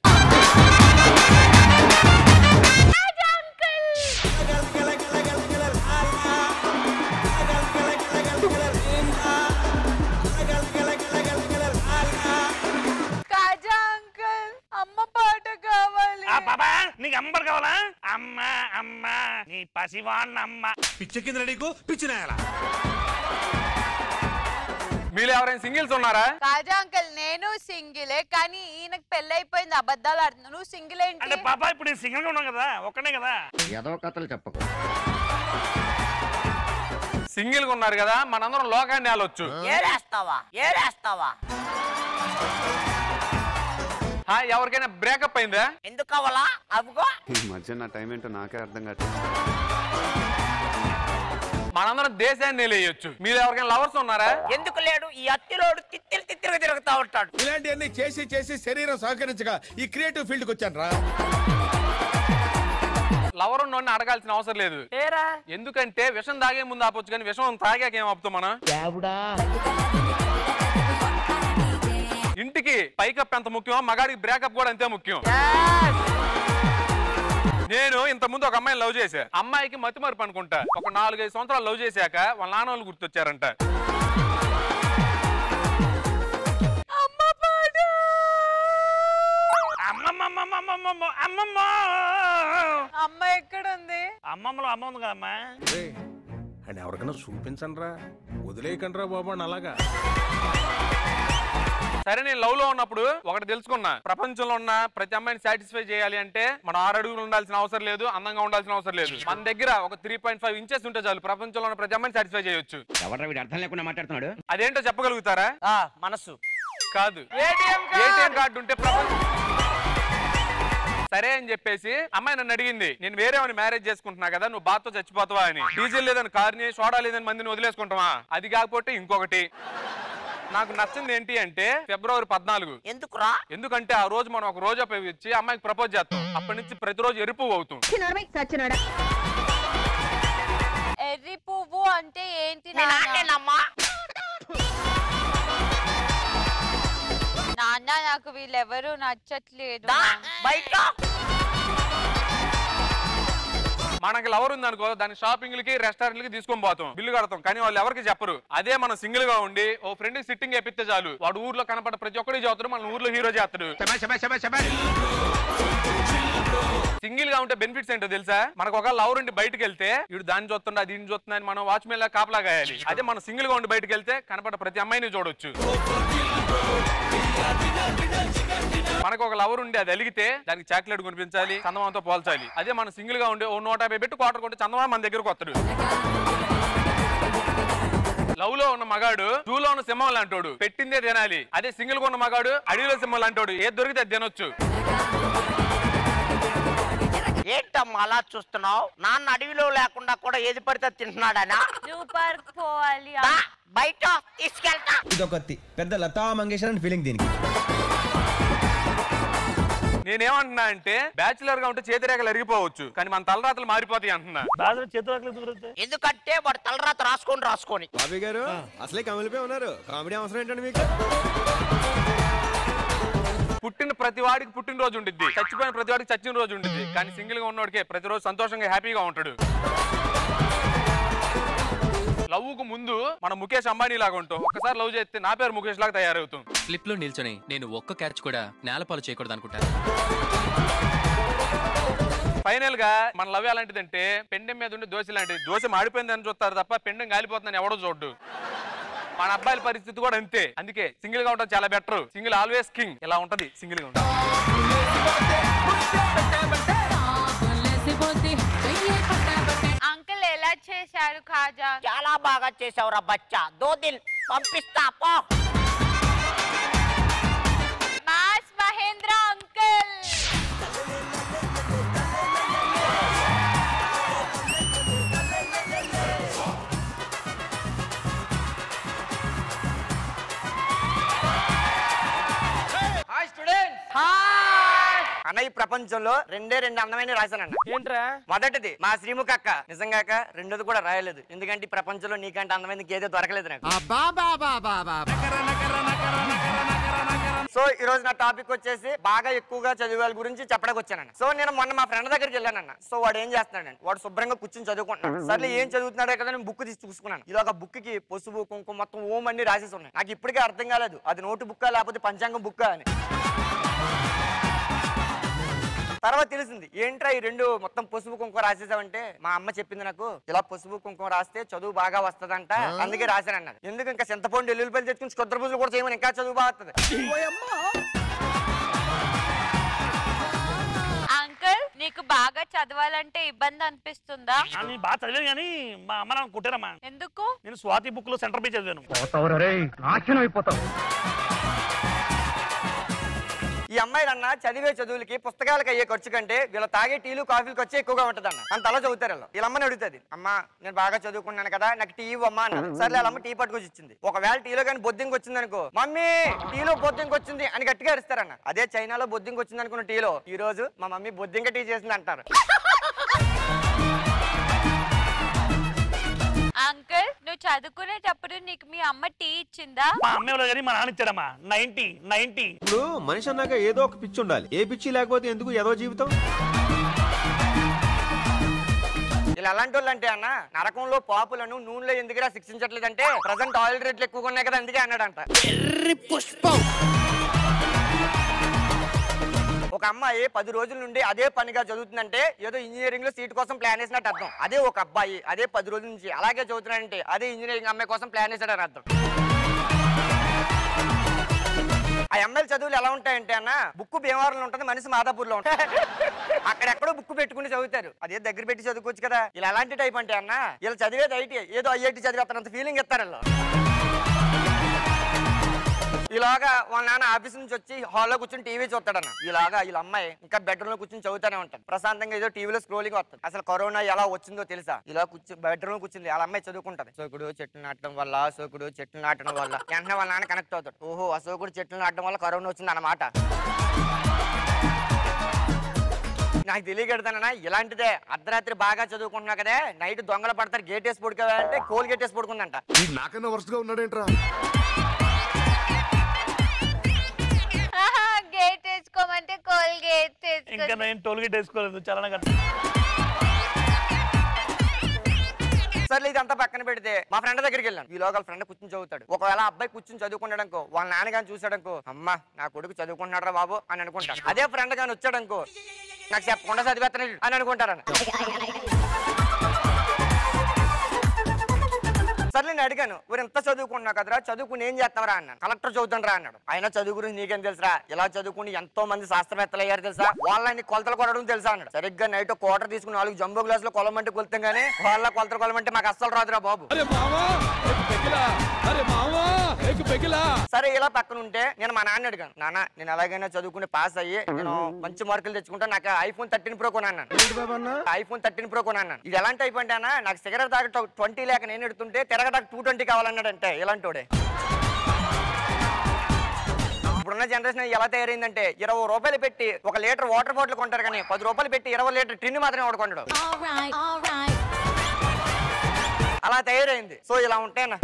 కాజా అంకుల్ అమ్మ పాట కావాలి ఆ బాబా నీకు అంబర్ కావాలా అమ్మా అమ్మా నీ పసివాణ్ణ అమ్మ పిచ్చెక్కిందిరా నీకు పిచ్చినాయాలా మీలో ఎవరైనా సింగిల్స్ ఉన్నారా కాజా అంకుల్ నేను సింగిలే కానీ ఈయనకు పెళ్లి అయిపోయింది అబద్ధాలు ఆడుతున్నా నువ్వు సింగిల్ అంటే ఏంటి పాపా ఇప్పుడు నేను సింగిల్ గా ఉన్నాం కదా ఒక్కనే కదా ఏదో కథలు చెప్పకు సింగిల్ గా ఉన్నారు కదా మనందరం లోకాన్ని ఆలొచ్చు ఏరేస్తావా ఏరేస్తావా ఆ, ఎవరికైనా బ్రేకప్ అయిందా ఎందుకు కావాలా అవిగో ఈ మధ్య నా టైం ఏంటో నాకే అర్థం కావట్లేదు మనందరం దేశాన్ని నిలయొచ్చు మీరు ఎవరికైనా లవర్స్ ఉన్నారా ఎందుకు లేడు ఈ అత్తిలోడు తిత్తిరి తిత్తిరిగా తిరుగుతా ఉంటాడు ఇలాంటివన్నీ చేసి చేసి శరీరం సహకరించగా ఈ క్రియేటివ్ ఫీల్డ్కి వచ్చాను రా లవర్ ఉన్నోడిని అడగాల్సిన అవసరం లేదు ఏరా ఎందుకంటే విషం తాగే ముందు ఆపొచ్చు కానీ విషం తాగాక ఏం ఆపుతాం మనం ఇంటికి పైకప్ ఎంత ముఖ్యం మగాడికి బ్రేకప్ కూడా అంతే ముఖ్యం నేను ఇంత ముందు ఒక అమ్మాయిని లవ్ చేశా అమ్మాయికి మతి మరుపు అనుకుంటా ఒక నాలుగైదు సంవత్సరాలు లవ్ చేశాక వాళ్ళ నాన్న వాళ్ళు గుర్తొచ్చారంట అమ్మమ్మమ్మమ్మమ్మమ్మ అమ్మమ్మ అమ్మ ఎక్కడ ఉంది అమ్మమ్మలో అమ్మ ఉంది కదమ్మా అండ్ ఎవరికైనా చూపించండి రా వదిలేయకండి రా బాబు అని అలాగా సరే నేను లవ్ లో ఉన్నప్పుడు ఒకటి తెలుసుకున్నా ప్రపంచంలో ఉన్న ప్రతి అమ్మాయిని సాటిస్ఫై చేయాలి అంటే మనం ఆరు అడుగులు ఉండాల్సిన అవసరం లేదు అందంగా ఉండాల్సిన అవసరం లేదు మన దగ్గర ఒక త్రీ పాయింట్ ఫైవ్ ఇంచెస్ ఉంటే చాలు ప్రపంచంలో ఉన్న ప్రతి అమ్మాయిని సాటిస్ఫై చేయొచ్చు ఎవరు వీడు అర్థం లేకుండా మాట్లాడుతున్నాడు అదేంటో చెప్పగలుగుతారా ఆ, మనస్సు కాదు ఏటీఎం ఏటీఎం కార్డు ఉంటే ప్రపంచం సరే అని చెప్పేసి అమ్మాయి నన్ను అడిగింది నేను వేరే మ్యారేజ్ చేసుకుంటున్నా కదా నువ్వు బాధతో చచ్చిపోతావా అని డీజిల్ లేదని కార్ని సోడా లేదని మందిని వదిలేసుకుంటావా అది కాకపోతే ఇంకొకటి నాకు నచ్చింది ఏంటి అంటే ఫిబ్రవరి పద్నాలుగు ఎందుకురా ఎందుకంటే ఆ రోజు మనం ఒక రోజా పై ఇచ్చి అమ్మాయికి ప్రపోజ్ చేస్తాం అప్పటి నుంచి ప్రతిరోజు ఎరుపు అవుతాం ఎర్రి పువ్వు అంటే ఏంటి మీ నాన్న? నాన్నేనమ్మా నాన్న నాకు వీళ్ళెవరూ నచ్చట్లేదు దా నాన్న. బయట మనకి లవర్ ఉంది అనుకో దాని షాపింగ్లకి రెస్టారెంట్లకి తీసుకొని పోతాం బిల్లు కడతాం కానీ వాళ్ళు ఎవరికి చెప్పరు అదే మనం సింగిల్ గా ఉండి ఓ ఫ్రెండ్ సిట్టింగ్ వేపిస్తే చాలు వాడు ఊర్లో కనపడ ప్రతి ఒక్కడి చదువుతాడు మన ఊర్లో హీరో చేస్తాడు సింగిల్ గా ఉంటే బెనిఫిట్స్ ఏంటో తెలుసా మనకు ఒక లవర్ ఉండి బయటకు వెళ్తే ఇడు దాన్ని చూస్తుండ దీన్ని చూస్తున్నా అని మనం వాచ్మెన్ లా కాపలా గాయాలి అదే మనం సింగిల్ గా ఉండి బయటకు వెళ్తే కనపడ ప్రతి అమ్మాయిని చూడొచ్చు మనకు ఒక లవర్ ఉండి అది అలిగితే దానికి చాక్లెట్ కొనిపించాలి చందమామతో పోల్చాలి అదే మనం సింగిల్ గా ఉండి ఓ నూట యాభై పెట్టి క్వార్టర్ కొంటే చందమామ మన దగ్గరకు వస్తాడు లవ్ లో ఉన్న మగాడు జూ లో ఉన్న సింహం లాంటోడు పెట్టిందే తినాలి అదే సింగిల్ గా ఉన్న మగాడు అడవిలో సింహం లాంటోడు ఏది దొరికితే అది తినొచ్చు ఏంటమ్మా అలా చూస్తున్నావు నాన్న అడవిలో లేకుండా కూడా ఏది పడితే అది తింటున్నాడనా జూ పార్క్ పోవాలి దా, బయట తీసుకెళ్తా ఇదొకటి పెద్ద లతా మంగేశ్వర్ అని ఫీలింగ్ దీనికి నేనేమంటున్నా అంటే బ్యాచులర్ గా ఉంటే చేతి రేఖలు అరిగిపోవచ్చు కానీ మన తలరాతలు మారిపోతాయి అంటున్నా బాగా చేతులు ఎక్కడ కుదిరితే ఎందుకంటే వాడు తలరాత రాసుకొని రాసుకొని బాబీ గారు అసలే కమిలిపోయి ఉన్నారు కామెడీ అవసరం ఏంటండి మీకు పుట్టిన ప్రతి వాడికి పుట్టినరోజు ఉంటుంది చచ్చిపోయిన ప్రతి వాడికి చచ్చిన రోజు ఉంటుంది కానీ సింగిల్ గా ఉన్నవాడికే ప్రతిరోజు సంతోషంగా హ్యాపీగా ఉంటాడు లవ్ కు ముందు మనం ముఖేష్ అంబానీ లాగా ఉంటాం ఒక్కసారి లవ్ చేస్తే నా పేరు ముఖేష్ లాగా తయారవుతాం స్లిప్ లో నిల్చొని నేను ఒక్క క్యాచ్ కూడా నేలపాలు చేయకూడదు అనుకుంటాను ఫైనల్ గా మన లవ్ ఎలాంటిదంటే పెండెం మీద ఉండి దోశ లాంటిది దోశ మాడిపోయిందని చూస్తారు తప్ప పెండెం గాలిపోతుందని ఎవడో చూడ్డు మన అబ్బాయిల పరిస్థితి కూడా అంతే అందుకే సింగిల్ గా ఉండడం చాలా బెటర్ సింగిల్ ఆల్వేస్ కింగ్ ఇలా ఉంటది సింగిల్ గా ఉండడం అంకుల్ ఎలా చేశారు ఖాజా చాలా బాగా చేసావురా బచ్చా దో దిల్ పంపిస్తా పో మాస్ మహేంద్ర అంకుల్ అన్న ఈ ప్రపంచంలో రెండే రెండు అందమైన రాశానన్న ఏంట్రా మొదటిది మా శ్రీముఖ అక్క నిజంగాక రెండోది కూడా రాయలేదు ఎందుకంటే ఈ ప్రపంచంలో నీకంటే అందమైన ఏదో దొరకలేదు నాకు సో ఈ రోజు నా టాపిక్ వచ్చేసి బాగా ఎక్కువగా చదివే వాళ్ళ గురించి చెప్పడానికి వచ్చానండి సో నేను మొన్న మా ఫ్రెండ్ దగ్గరికి వెళ్ళానన్న సో వాడు ఏం చేస్తున్నాడండి వాడు శుభ్రంగా కూర్చొని చదువుకుంటున్నాడు సర్లే ఏం చదువుతున్నాడో కదా నేను బుక్ తీసి చూసుకున్నాను ఇది ఒక బుక్ కి పసుపు కుంకుమ మొత్తం ఓం అన్ని రాసేసి ఉన్నాయి నాకు ఇప్పటికే అర్థం కాలేదు అది నోటు బుక్క లేకపోతే పంచాంగం బుక్క అని తర్వాత తెలిసింది ఏంట్రా ఈ రెండు మొత్తం పసుపు కుంకుమ రాసేసావంటే మా అమ్మ చెప్పింది నాకు ఇలా పసుపు కుంకుమ రాస్తే చదువు బాగా వస్తదంట అందుకే రాశానన్నది ఎందుకు ఇంకా చింతపండు ఎల్లుల్లిపల్లి తెచ్చుకుని కొద్ది పూజలు కూడా చేయమని ఇంకా చదువు బాగా వస్తుంది అంకుల్ నీకు బాగా చదవాలంటే ఇబ్బంది అనిపిస్తుందా అని బాగా చదివాను కానీ మా అమ్మ నాకు కుట్టారమ్మా ఎందుకు నేను స్వాతి బుక్ లో సెంటర్ పేజ్ చదివాను ఈ అమ్మాయి అన్న చదివే చదువులకి పుస్తకాలకు అయ్యే ఖర్చు కంటే వీళ్ళ తాగే టీలు కాఫీలు ఖర్చు ఎక్కువగా ఉంటుంది అన్న అంత అలా చదువుతారు వీళ్ళు వీళ్ళ అమ్మని అడుగుతుంది అమ్మా నేను బాగా చదువుకున్నాను కదా నాకు టీ ఇవ్వమ్మా అన్న సర్లే వాళ్ళ అమ్మ టీ పట్టుకొచ్చి ఇచ్చింది ఒకవేళ టీలో కానీ బొద్దింకి వచ్చింది అనుకో మమ్మీ టీలో బొద్దింకి వచ్చింది అని గట్టిగా అరుస్తారన్న అదే చైనాలో బొద్దింకి వచ్చింది అనుకున్న టీలో ఈ రోజు మా మమ్మీ బొద్దింక టీ చేసింది అంటారు చదువుకునేటప్పుడు నీకు మీ అమ్మ టీ ఇచ్చిందా మా అమ్మ ఎవరో కానీ మా నాన్న ఇచ్చాడమ్మా నైన్టీ నైన్టీ ఇప్పుడు మనిషి అన్నాక ఏదో ఒక పిచ్చి ఉండాలి ఏ పిచ్చి లేకపోతే ఎందుకు ఏదో జీవితం ఇలా అలాంటి వాళ్ళు అంటే అన్న నరకంలో పాపులను నూనెలో ఎందుకురా శిక్షించట్లేదంటే ప్రజెంట్ ఆయిల్ రేట్లు ఎక్కువగా ఉన్నాయి కదా అందుకే అన్నాడంట పుష్పం ఒక అమ్మాయి పది రోజుల నుండి అదే పనిగా చదువుతుందంటే ఏదో ఇంజనీరింగ్ లో సీట్ కోసం ప్లాన్ వేసినట్టు అర్థం అదే ఒక అబ్బాయి అదే పది రోజుల నుంచి అలాగే చదువుతున్నాడంటే అదే ఇంజనీరింగ్ అమ్మాయి కోసం ప్లాన్ వేసాడని అర్థం ఆ అమ్మాయిల చదువులు ఎలా ఉంటాయంటే అన్న బుక్ భీమవరంలో ఉంటుంది మనిషి మాదాపూర్లో ఉంటుంది అక్కడెక్కడో బుక్ పెట్టుకుని చదువుతారు అదే దగ్గర పెట్టి చదువుకోవచ్చు కదా ఇలా ఎలాంటి టైప్ అంటే అన్న ఇలా చదివేది ఐటీ ఏదో ఐఐటి చదివేస్తారంత ఫీలింగ్ ఇస్తారు వీళ్ళు. ఇలాగా వాళ్ళ నాన్న ఆఫీస్ నుంచి వచ్చి హాల్లో కూర్చొని టీవీ చూస్తాడన్న ఇలాగా వీళ్ళ అమ్మాయి ఇంకా బెడ్రూమ్ లో కూర్చొని చదువుతానే ఉంటాడు ప్రశాంతంగా ఏదో టీవీలో స్క్రోలింగ్ వస్తుంది అసలు కరోనా ఎలా వచ్చిందో తెలుసా ఇలా కూర్చో బెడ్రూమ్ లో కూర్చుంది వాళ్ళ అమ్మాయి చదువుకుంటది సోకుడు చెట్లు నాటడం వల్ల సోకుడు చెట్లు నాటడం వల్ల వెంటనే వాళ్ళ నాన్న కనెక్ట్ అవుతాడు ఓహో ఆ సోకుడు చెట్లు నాటడం వల్ల కరోనా వచ్చింది అన్నమాట నాకు తెలియగడతానన్నా ఇలాంటిదే అర్ధరాత్రి బాగా చదువుకుంటున్నా కదా నైట్ దొంగలు పడతారు గేట్ వేసి పడుకోవా అంటే కోల్ గేట్ వేసి పడుకుందంట నాకన్నా వరుసగా ఉన్నాడేంట్రా గేట్ వేసుకోమంటే కోల్గేట్ ఇంకా నేను టోల్గేట్ వేసుకోలేదు చాలా కట్ట సర్లే ఇదంతా పక్కన పెడితే మా ఫ్రెండ్ దగ్గరికి వెళ్ళాను ఈ లోకల్ ఫ్రెండ్ కూర్చొని చదువుతాడు ఒకవేళ ఆ అబ్బాయి కూర్చొని చదువుకున్నాడనుకో వాళ్ళ నాన్నగాని చూసాడనుకో అమ్మా నా కొడుకు చదువుకుంటున్నాడు బాబు అని అనుకుంటాడు అదే ఫ్రెండ్ గాని వచ్చాడనుకో నాకు చెప్పకుండా చదివేస్తున్నాడు అని అనుకుంటారన్న సర్లే నేను అడిగాను ఊరు ఎంత చదువుకున్నావు కదరా చదువుకుని ఏం చేస్తావరా అన్నాను కలెక్టర్ చదువుతుండ్రా అన్నాడు ఆయన చదువు గురించి నీకేం తెలుసా ఇలా చదువుకుని ఎంతో మంది శాస్త్రవేత్తలు అయ్యారు తెలుసా వాళ్ళని కొలతలు కొట్టడం తెలుసా అన్నాడు సరిగ్గా నైట్ క్వార్టర్ తీసుకుని నాలుగు జంబో గ్లాసులు కొలమంటే కొలుతాం కానీ వాళ్ళ కొలతలు కొలమంటే మాకు అస్సలు రాదురా బాబు సరే ఇలా పక్కన ఉంటే నేను మా నాన్న అడిగాను నాన్న నేను ఎలాగైనా చదువుకుని పాస్ అయ్యి నేను మంచి మార్కులు తెచ్చుకుంటా నాకు ఐఫోన్ థర్టీన్ ప్రో కొన్నాను ఐఫోన్ థర్టీన్ ప్రో కొన్నాను ఇది ఎలాంటి టైప్ అంటే అన్న నాకు సిగరెట్ దాకా ట్వంటీ లేక నేను ఎడుతుంటే తిరగడానికి టూ ట్వంటీ కావాలన్నాడంటే ఇలాంటోడే ఇప్పుడున్న జనరేషన్ ఎలా తయారైందంటే ఇరవై రూపాయలు పెట్టి ఒక లీటర్ వాటర్ బాటిల్ కొంటారు కానీ పది రూపాయలు పెట్టి ఇరవై లీటర్ టిన్ మాత్రమే వాడుకుంటాడు అలా తయారైంది సో ఇలా ఉంటాను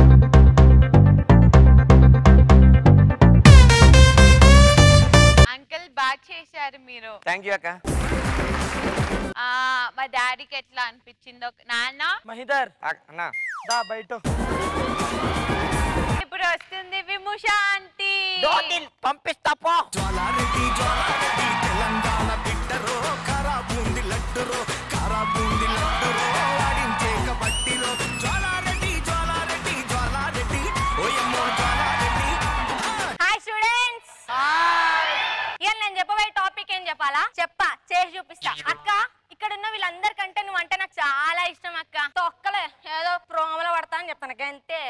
అంకుల్ బాగా చేశారు మీరు థ్యాంక్ యూ అక్క ఆ మా డాడీకి ఎట్లా అనిపించిందో నాన్న మహిదర్ అన్న దా బయట ఇప్పుడు వస్తుంది విముష ఆంటీ పంపిస్తా పో హాయ్ స్టూడెంట్స్ ఇవాళ నేను చెప్పబోయే టాపిక్ ఏం చెప్పాలా చెప్పా చేసి చూపిస్తా అక్క ఇక్కడ ఉన్న వీళ్ళందరికంటే నువ్వు అంటే నాకు చాలా ఇష్టం అక్క తొక్కలే ఏదో ప్రోమలో పడతా అని చెప్తాను అంతే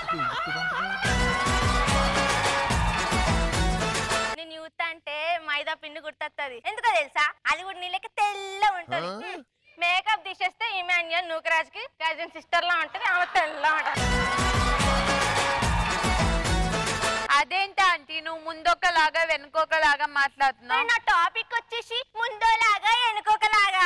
నేను యూత్ అంటే మైదా పిండి గుర్తొస్తుంది ఎందుకో తెలుసా అది కూడా నీళ్ళకి తెల్ల ఉంటుంది మేకప్ తీసేస్తే ఇమాన్యుయల్ నూకరాజ్ కి కజిన్ సిస్టర్ లా ఉంటుంది ఆమె తెల్ల ఉంటుంది అదేంటి ఆంటీ నువ్వు ముందొకలాగా వెనుకొకలాగా మాట్లాడుతున్నావు నా టాపిక్ వచ్చేసి ముందోలాగా వెనుకోకలాగా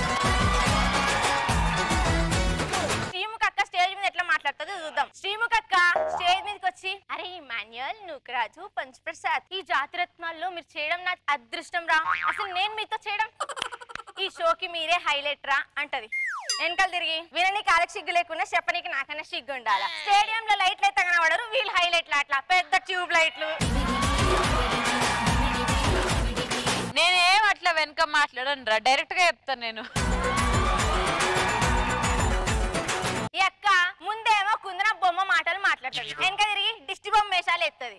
శ్రీముఖ అక్క స్టేజ్ మీద ఎట్లా మాట్లాడుతుందో చూద్దాం శ్రీముఖ అక్క స్టేజ్ మీదకి వచ్చి అరే మాన్యువల్ నుకరాజు పంచప్రసాద్ ఈ జాతిరత్నాల్లో మీరు చేయడం నాకు అదృష్టం రా అసలు నేను మీతో చేయడం ఈ షోకి మీరే హైలైట్ రా అంటది వెనకాల తిరిగి వినని కాలకి సిగ్గు లేకుండా చెప్పనీకి నాకన్నా సిగ్గు ఉండాలి స్టేడియం లో లైట్లు అయితే కనబడరు వీళ్ళు హైలైట్లు అట్లా పెద్ద ట్యూబ్ లైట్లు నేనేం అట్లా వెనక మాట్లాడను రా డైరెక్ట్ గా చెప్తాను నేను ఈ అక్క ముందేమో కుందన బొమ్మ మాటలు మాట్లాడుతుంది వెనక తిరిగి దిష్టి బొమ్మ వేషాలు ఎత్తది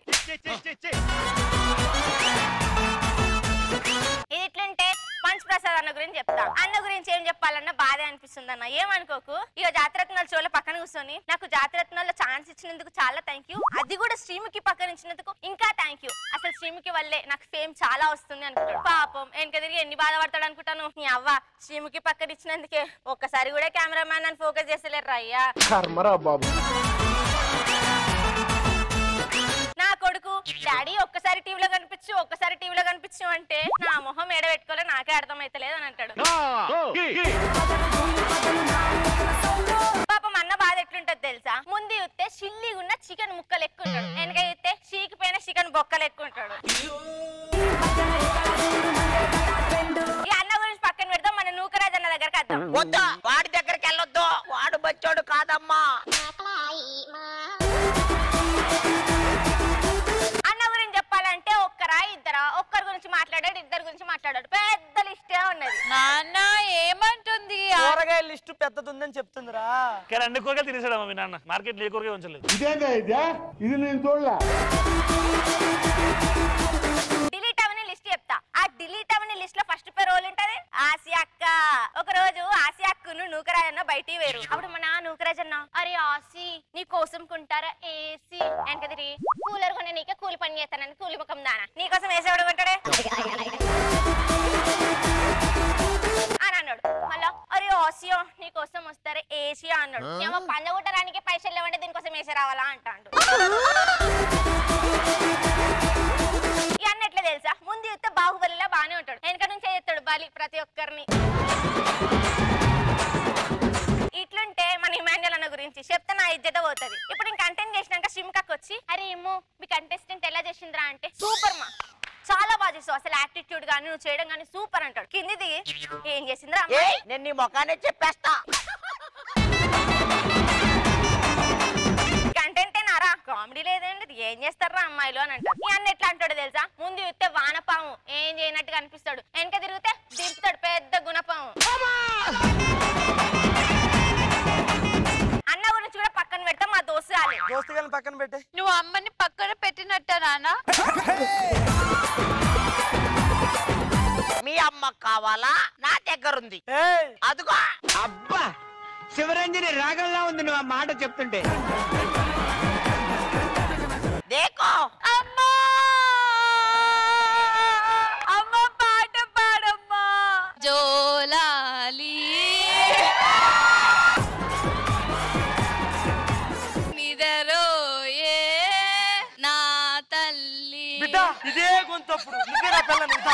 ఇది ఎట్లంటే పంచ్ ప్రసాద్ అన్న గురించి చెప్తా అన్న గురించి ఏం చెప్పాలన్న బాధ అనిపిస్తుంది అన్న ఏమనుకోకు ఇక జాతరత్నాల చోళ్ళ పక్కన కూర్చొని నాకు జాతరత్నాల్లో ఛాన్స్ ఇచ్చినందుకు చాలా థ్యాంక్ యూ అది కూడా శ్రీముఖి పక్కన ఇచ్చినందుకు ఇంకా థ్యాంక్ యూ అసలు శ్రీముఖి వల్లే నాకు ఫేమ్ చాలా వస్తుంది అనుకుంటాడు పాపం వెనక తిరిగి ఎన్ని బాధపడతాడు అనుకుంటాను నీ అవ్వ శ్రీముఖి పక్కన ఇచ్చినందుకే ఒక్కసారి కూడా కెమెరామ్యాన్ అని ఫోకస్ చేసలేరు అయ్యా కర్మరా బాబు నా కొడుకు డాడీ ఒక్కసారి టీవీలో కనిపించు ఒక్కసారి టీవీలో కనిపించు అంటే నా మొహం ఎడ పెట్టుకోలే నాకే అర్థమైతలేదు అని అంటాడు పాపం అన్న బాధ ఎట్లుంటది తెలుసా ముందు యూత్ చికెన్ ముక్కలు ఎక్కువ ఉంటాడు వెనక చూస్తే చీకిపోయిన చికెన్ బొక్కలు ఎక్కువ ఉంటాడు ఈ అన్న గురించి పక్కన పెడతాం మన నూకరాజ్ అన్న దగ్గరకు వద్దాం వద్దా వాడి దగ్గరికి వెళ్ళొద్దు వాడు బచ్చోడు కాదమ్మా అన్న గురించి చెప్పాలంటే ఒక్కరా ఇద్దరా ఒక్కరి గురించి మాట్లాడాడు ఇద్దరి గురించి మాట్లాడాడు పెద్ద లిస్టే ఉన్నది నాన్న ఏమంటుంది కూరగాయల లిస్టు పెద్దది ఉందని చెప్తుందిరా కానీ అన్ని కూరగాయలు తినేసాడు మీ నాన్న మార్కెట్ ఏ కూరగాయ ఉంచలేదు ఇదేగా ఇదే ఇది నేను చూడలే డిలీట్ అవని లిస్ట్ చెప్తా ఆ డిలీట్ అవని లిస్ట్ లో ఫస్ట్ పేరు రోల్ ఉంటది ఆసియా అక్క ఒక రోజు ఆసియా అక్కను నూకరాజ్ అన్న బయటికి వేరు అప్పుడు మన నూకరాజ్ అన్న అరే ఆసి నీ కోసం కొంటారా ఏసీ నేను కదిరి కూలర్ కొనే నీకే కూలి పని చేస్తానని కూలి ముఖం దానా నీ కోసం వేసేవాడు కొంటాడే అని అన్నాడు మళ్ళా అరే ఆసియో నీ కోసం వస్తారే ఏసీ అన్నాడు ఏమో పందగొట్టడానికి పైసలు లేవంటే దీనికోసం వేసి రావాలా అంటాడు ఈ అన్న ఎట్లా తెలుసా ముందు చూస్తే బాహుబలిలా బానే ఉంటాడు వెనక నుంచి చేస్తాడు బలి ప్రతి ఒక్కరిని ఇట్లుంటే మన ఇమాన్యుల్ అన్న గురించి చెప్తే నా ఇజ్జత పోతుంది ఇప్పుడు నేను కంటెంట్ చేసినాక షిమ్కాకి వచ్చి అరే ఏమో మీ కంటెస్టెంట్ ఎలా చేసిందిరా అంటే సూపర్ మా చాలా బాగా చేస్తావు అసలు యాటిట్యూడ్ గానీ నువ్వు చేయడం గానీ సూపర్ అంటాడు కింది దిగి ఏం చేసిందిరా ఏ అమ్మాయి? నేను నీ ముఖాన్ని చెప్పేస్తా కంటెంట్ నారా కామెడీ లేదండి ఏం చేస్తారా అమ్మాయిలు అని అంటారు ఈ అన్న ఎట్లా అంటాడు తెలుసా ముందు చూస్తే వానపాము ఏం చేయనట్టుగా అనిపిస్తాడు వెనక తిరిగితే దింపుతాడు పెద్ద గుణపాము అన్న గురించి కూడా పక్కన పెడతాం మా దోస్తు రాలే దోస్తుగాని పక్కన పెట్టే నువ్వు అమ్మని పక్కన పెట్టినట్ట నాన్న మీ అమ్మ కావాలా నా దగ్గర ఉంది అదిగో అబ్బా శివరంజని రాగంలా ఉంది నువ్వు ఆ మాట చెప్తుంటే దేకో అమ్మా అమ్మ పాట పాడమ్మా జోలాలి నిదరోయే నా తల్లి బిడ్డ ఇదే గొంతప్పుడు నువ్వే నా పిల్లని ఇంత.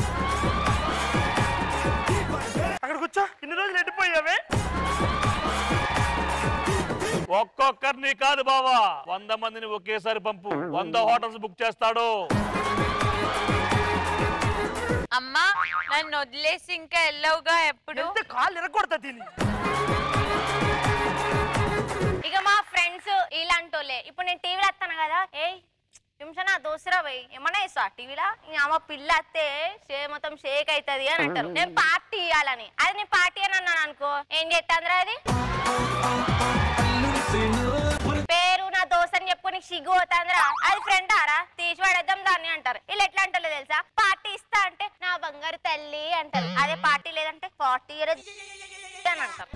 అక్కడ కూర్చో ఇన్ని రోజులు ఎండిపోయావే ఒక్కొక్కరిని కాదు బావా వంద మందిని ఒకేసారి పంపు వంద హోటల్స్ బుక్ చేస్తాడు అమ్మా నన్ను వదిలేసి ఇంకా వెళ్ళవుగా ఎప్పుడు కాళ్ళు ఇరగొడతా తిని ఇక మా ఫ్రెండ్స్ ఇలాంటోళ్ళే ఇప్పుడు నేను టీవీలో వస్తాను కదా ఏయ్ నిమిషం నా దోసరా పోయి ఏమన్నా ఇస్తా టీవీలో అమ్మ పిల్ల వస్తే షే మొత్తం షేక్ అవుతుంది అని అంటారు నేను పార్టీ ఇవ్వాలని అది నేను పార్టీ అని అన్నాను అనుకో ఏం చేస్తాంద్రా అది పేరు నా దోస్త్ అని చెప్పుకొని సిగ్గు పోతాంద్రా అది ఫ్రెండ్ ఆరా తీసి పడేద్దాం దాన్ని అంటారు వీళ్ళు ఎట్లా అంటారు తెలుసా పార్టీ ఇస్తా అంటే నా బంగారు తల్లి అంటారు అదే పార్టీ లేదంటే పార్టీ అని అంటారు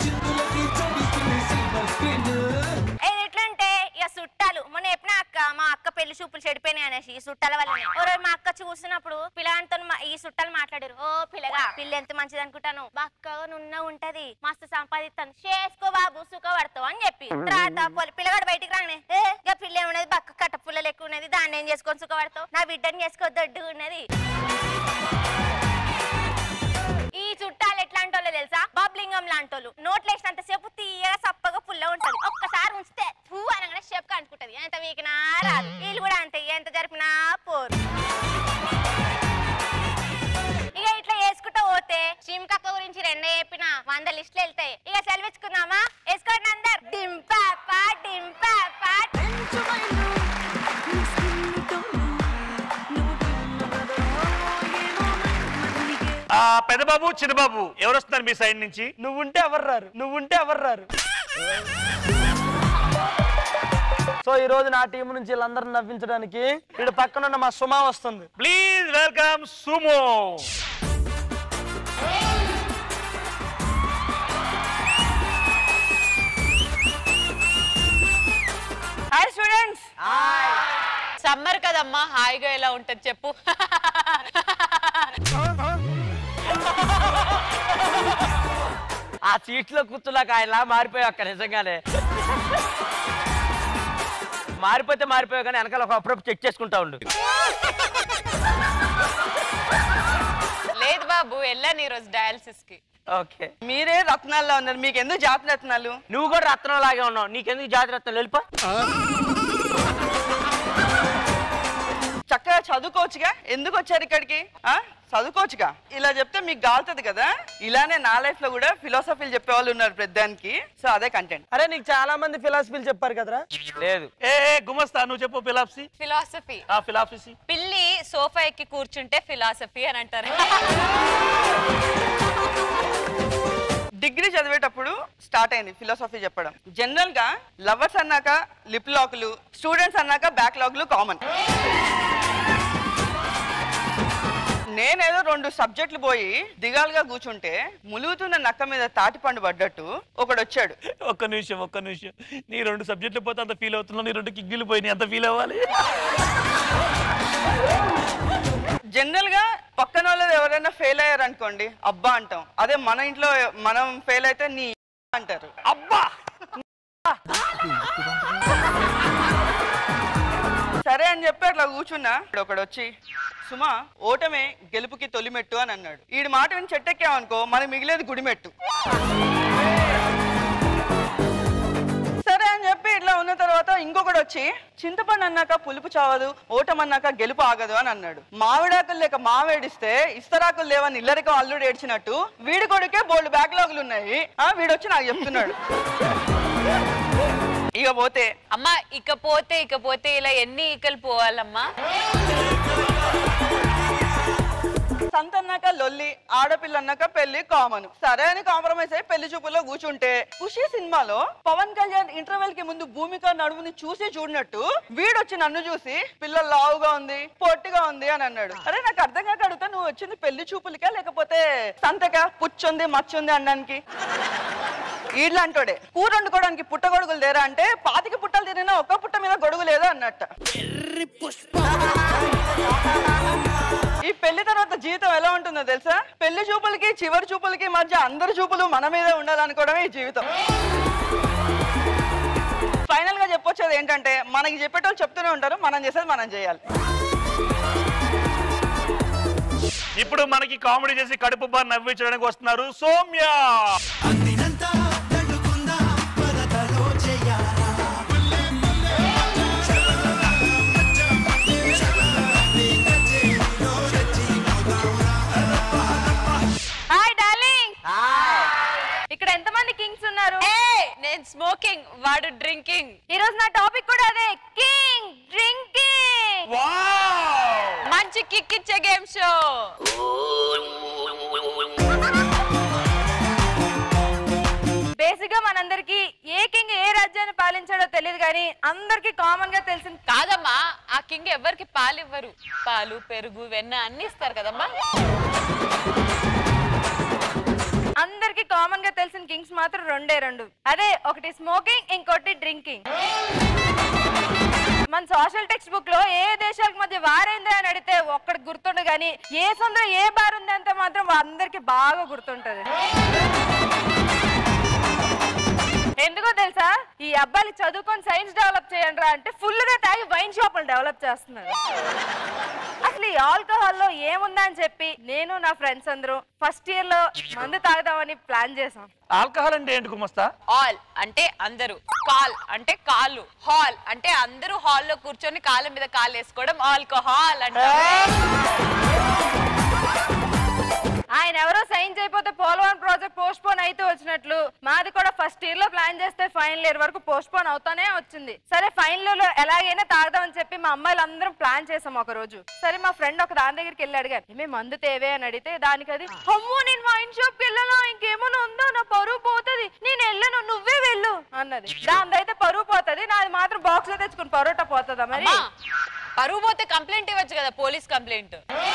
ఇది ఎట్లంటే ఇక చుట్టాలు మొన్న చెప్పిన అక్క మా అక్క పెళ్లి చూపులు చెడిపోయినాయి అనేసి ఈ చుట్టాల వల్లనే ఓ రోజు మా అక్క చూసినప్పుడు పిల్లగానితో మా- ఈ చుట్టాలు మాట్లాడారు ఓ పిల్లగా పిల్ల ఎంత మంచిది అనుకుంటాను బక్కగా నున్న ఉంటది మస్తు సంపాదిస్తాను చేసుకో బాబు సుఖపడతావు అని చెప్పి తర్వాత పొలి- పిల్లగాడు బయటికి రాగానే ఏ ఇక పిల్ల ఏమున్నది బక్క కట్ట పుల్ల లెక్క ఉన్నది దాన్ని ఏం చేసుకొని సుఖపడతావు నా బిడ్డని చేసుకో దొడ్డుగా ఉన్నది ఈ చుట్టాలు ఎట్లాంటి వాళ్ళు తెలుసా బాబ్లింగం లాంటోళ్ళు నోట్లు వేసినంత సేపు తీయగా సప్పగా పుల్ల ఉంటది ఒక్కసారి ఉంచితే ఫూ అనగానే షేప్ అనుకుంటది ఎంత వీకినా రాదు వీళ్ళు కూడా అంతే ఎంత జరిపినా పోరు ఇక ఇట్లా వేసుకుంటూ పోతే షిమ్కక్క గురించి రెండో చెప్పిన వంద లిస్టులు వెళ్తాయి ఇక సెలవిచ్చుకుందామా వేసుకోండి అందరు డింపాపా డింపాపా ఆ పెద్దబాబు చిన్నబాబు ఎవరు వస్తున్నారు మీ సైడ్ నుంచి నువ్వుంటే ఎవరు రారు నువ్వుంటే ఎవరు రారు సో ఈ రోజు నా టీం నుంచి వీళ్ళందరిని నవ్వించడానికి ఇక్కడ పక్కన ఉన్న మా సుమా వస్తుంది ప్లీజ్ వెల్కమ్ సుమో హాయ్ స్టూడెంట్స్ సమ్మర్ కదమ్మా హాయిగా ఎలా ఉంటది చెప్పు ఆ సీట్లో కూర్చున్నాక ఆయనలా మారిపోయావు అక్క నిజంగానే మారిపోతే మారిపోయావు కానీ వెనకాల ఒక అప్పుడప్పుడు చెక్ చేసుకుంటా ఉండు లేదు బాబు వెళ్ళాను ఈరోజు డయాలసిస్ కి ఓకే మీరే రత్నాల్లో ఉన్నారు మీకు ఎందుకు జాతి రత్నాలు నువ్వు కూడా రత్నం లాగే ఉన్నావు నీకెందుకు జాతి రత్నాలు వెళ్ళిపో చక్కగా చదువుకోవచ్చుగా ఎందుకు వచ్చారు ఇక్కడికి ఆ చదువుకోవచ్చుగా ఇలా చెప్తే మీకు గాలుతుంది కదా ఇలానే నా లైఫ్ లో కూడా ఫిలాసఫీలు చెప్పే వాళ్ళు ఉన్నారు పెద్దానికి సో అదే కంటెంట్ అరే నీకు చాలా మంది ఫిలాసఫీలు చెప్పారు కదరా లేదు ఏ ఏ, గుమస్తా నువ్వు చెప్పు ఫిలాసఫీ ఫిలాసఫీ ఆ ఫిలాసఫీ పిల్లి సోఫా ఎక్కి కూర్చుంటే ఫిలాసఫీ అని అంటారు డిగ్రీ చదివేటప్పుడు స్టార్ట్ అయింది ఫిలాసఫీ చెప్పడం జనరల్ గా లవర్స్ అన్నాక లిప్ లాక్లు స్టూడెంట్స్ అన్నాక బ్యాక్ లాక్లు కామన్ నేనేదో రెండు సబ్జెక్టులు పోయి దిగాలుగా కూర్చుంటే ములుగుతున్న నక్క మీద తాటిపండు పడ్డట్టు ఒకడు వచ్చాడు ఒక్క నిమిషం ఒక్క నిమిషం నీ రెండు సబ్జెక్టులు పోతే అంత ఫీల్ అవుతున్నావు నీ రెండు కిగ్గిలు పోయి అంత ఫీల్ అవ్వాలి జనరల్ గా పక్కన వాళ్ళు ఎవరైనా ఫెయిల్ అయ్యారు అనుకోండి అబ్బా అంటాం అదే మన ఇంట్లో మనం ఫెయిల్ అయితే నీ అంటారు అబ్బా సరే అని చెప్పి అట్లా కూర్చున్నా ఇప్పుడు ఒకడు వచ్చి సుమా ఓటమే గెలుపుకి తొలిమెట్టు అని అన్నాడు ఈ మాట విని చెట్టెక్కామనుకో మనకి మిగిలేది గుడిమెట్టు సరే అని చెప్పి ఇట్లా ఉన్న తర్వాత ఇంకొకడు వచ్చి చింతపండు అన్నాక పులుపు చావదు ఓటం అన్నాక గెలుపు ఆగదు అని అన్నాడు మామిడాకులు లేక మావేడిస్తే ఇస్తరాకులు లేవని ఇల్లరికం అల్లుడు ఏడ్చినట్టు వీడి కొడుకే బోల్డ్ బ్యాక్లాగులు ఉన్నాయి ఆ వీడొచ్చి నాకు చెప్తున్నాడు ఇక పోతే అమ్మా ఇకపోతే ఇకపోతే ఇలా ఎన్ని ఈకలు పోవాలమ్మా సంత అన్నాక లొల్లి ఆడపిల్ల అన్నాక పెళ్లి కామన్ సరే అని కాంప్రమైజ్ అయ్యి పెళ్లి చూపులో కూర్చుంటే ఖుషి సినిమాలో పవన్ కళ్యాణ్ ఇంటర్వెల్ కి ముందు భూమిక నడుముని చూసి చూడనట్టు వీడొచ్చి నన్ను చూసి పిల్ల లావుగా ఉంది పొట్టిగా ఉంది అని అన్నాడు అరే నాకు అర్థం కాక అడుగుతా నువ్వు వచ్చింది పెళ్లి చూపులకా లేకపోతే సంతకా పుచ్చుంది మచ్చుంది అనడానికి ఈడ్లాంటోడే కూర వండుకోవడానికి పుట్ట గొడుగులు లేరా అంటే పాతికి పుట్టలు తిరిగినా ఒక్క పుట్ట మీద గొడుగు లేదు అన్నట్ట ఈ పెళ్లి తర్వాత జీవితం ఎలా ఉంటుందో తెలుసా పెళ్లి చూపులకి చివరి చూపులకి మధ్య అందరి చూపులు మన మీదే ఉండాలనుకోవడమే ఈ జీవితం ఫైనల్ గా చెప్పొచ్చేది ఏంటంటే మనకి చెప్పేటోళ్ళు చెప్తూనే ఉంటారు మనం చేసేది మనం చేయాలి ఇప్పుడు మనకి కామెడీ చేసి కడుపు బాగా నవ్వించడానికి వస్తున్నారు సౌమ్య హాయ్ డార్లింగ్ ఇక్కడ ఎంతమంది కింగ్స్ ఉన్నారు నేను స్మోకింగ్ వాడు డ్రింకింగ్ ఈ రోజు నా టాపిక్ కూడా అదే కింగ్ డ్రింకింగ్ మంచి కిక్ ఇచ్చే గేమ్ షో బేసిక్ గా మనందరికి ఏ కింగ్ ఏ రాజ్యాన్ని పాలించాడో తెలియదు కానీ అందరికి కామన్ గా తెలిసిన కాదమ్మా ఆ కింగ్ ఎవరికి పాలు ఇవ్వరు పాలు పెరుగు వెన్న అన్ని ఇస్తారు కదమ్మా అందరికి కామన్ గా తెలిసిన కింగ్స్ మాత్రం రెండే రెండు అదే ఒకటి స్మోకింగ్ ఇంకోటి డ్రింకింగ్ మన సోషల్ టెక్స్ట్ బుక్ లో ఏ దేశాలకు మధ్య వారైంది అని అడిగితే ఒక్కడికి గుర్తుండు కానీ ఏ సందులో ఏ బార్ ఉంది అంటే మాత్రం అందరికి బాగా గుర్తుంటది ఎందుకో తెలుసా ఈ అబ్బాయిలు చదువుకొని సైన్స్ డెవలప్ చేయండి అంటే ఫుల్ గా తాగి వైన్ షాపులు డెవలప్ చేస్తున్నారు అసలు ఈ ఆల్కహాల్ లో ఏముందా అని చెప్పి నేను నా ఫ్రెండ్స్ అందరూ ఫస్ట్ ఇయర్ లో మందు తాగుదామని ప్లాన్ చేసాం ఆల్కహాల్ అంటే ఏంటి గుమస్తా ఆల్ అంటే అందరూ కాల్ అంటే కాళ్ళు హాల్ అంటే అందరూ హాల్లో కూర్చొని కాళ్ళ మీద కాలు వేసుకోవడం ఆల్కహాల్ అంటే ఆయన ఎవరో సైన్ చేయకపోతే పోలవరం ప్రాజెక్ట్ పోస్ట్ పోన్ అయితే వచ్చినట్లు మాది కూడా ఫస్ట్ ఇయర్ లో ప్లాన్ చేస్తే ఫైనల్ ఇయర్ వరకు పోస్ట్ పోన్ అవుతానే వచ్చింది సరే ఫైనల్ లో ఎలాగైనా తాగుదామని చెప్పి మా అమ్మాయిలు అందరం ప్లాన్ చేసాం ఒక రోజు సరే మా ఫ్రెండ్ ఒక దాని దగ్గరికి వెళ్ళి అడిగారు "ఏమే మందు తేవే అని అడిగితే దానికి అది అమ్మో నేను వైన్ షాప్ కి వెళ్ళాలా ఇంకేమైనా ఉందో నా పరువు పోతది నేను వెళ్ళను నువ్వే వెళ్ళు అన్నది దాని అయితే పరువు పోతది నాది మాత్రం బాక్స్ లో తెచ్చుకుని పరోటా పోతుందా మరి అమ్మా, పరువు పోతే కంప్లైంట్ ఇవ్వచ్చు కదా పోలీస్ కంప్లైంట్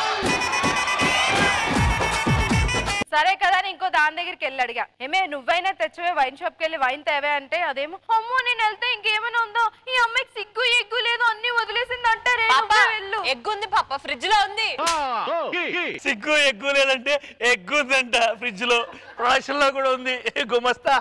సరే కదా అని ఇంకో దాని దగ్గరికి వెళ్ళి అడిగా ఏమే నువ్వైనా తెచ్చవే వైన్ షాప్ కి వెళ్ళి వైన్ తేవే అంటే అదేమో అమ్మో నేను వెళ్తే ఇంకేమైనా ఉందో ఈ అమ్మాయికి సిగ్గు ఎగ్గు లేదు అన్ని వదిలేసింది అంటారే నువ్వే వెళ్ళు ఎగ్గుంది పాప ఫ్రిడ్జ్ లో ఉంది సిగ్గు ఎగ్గు లేదంటే ఎగ్గు ఉందంట ఫ్రిడ్జ్ లో ప్రొడక్షన్ లో కూడా ఉంది గుమస్తా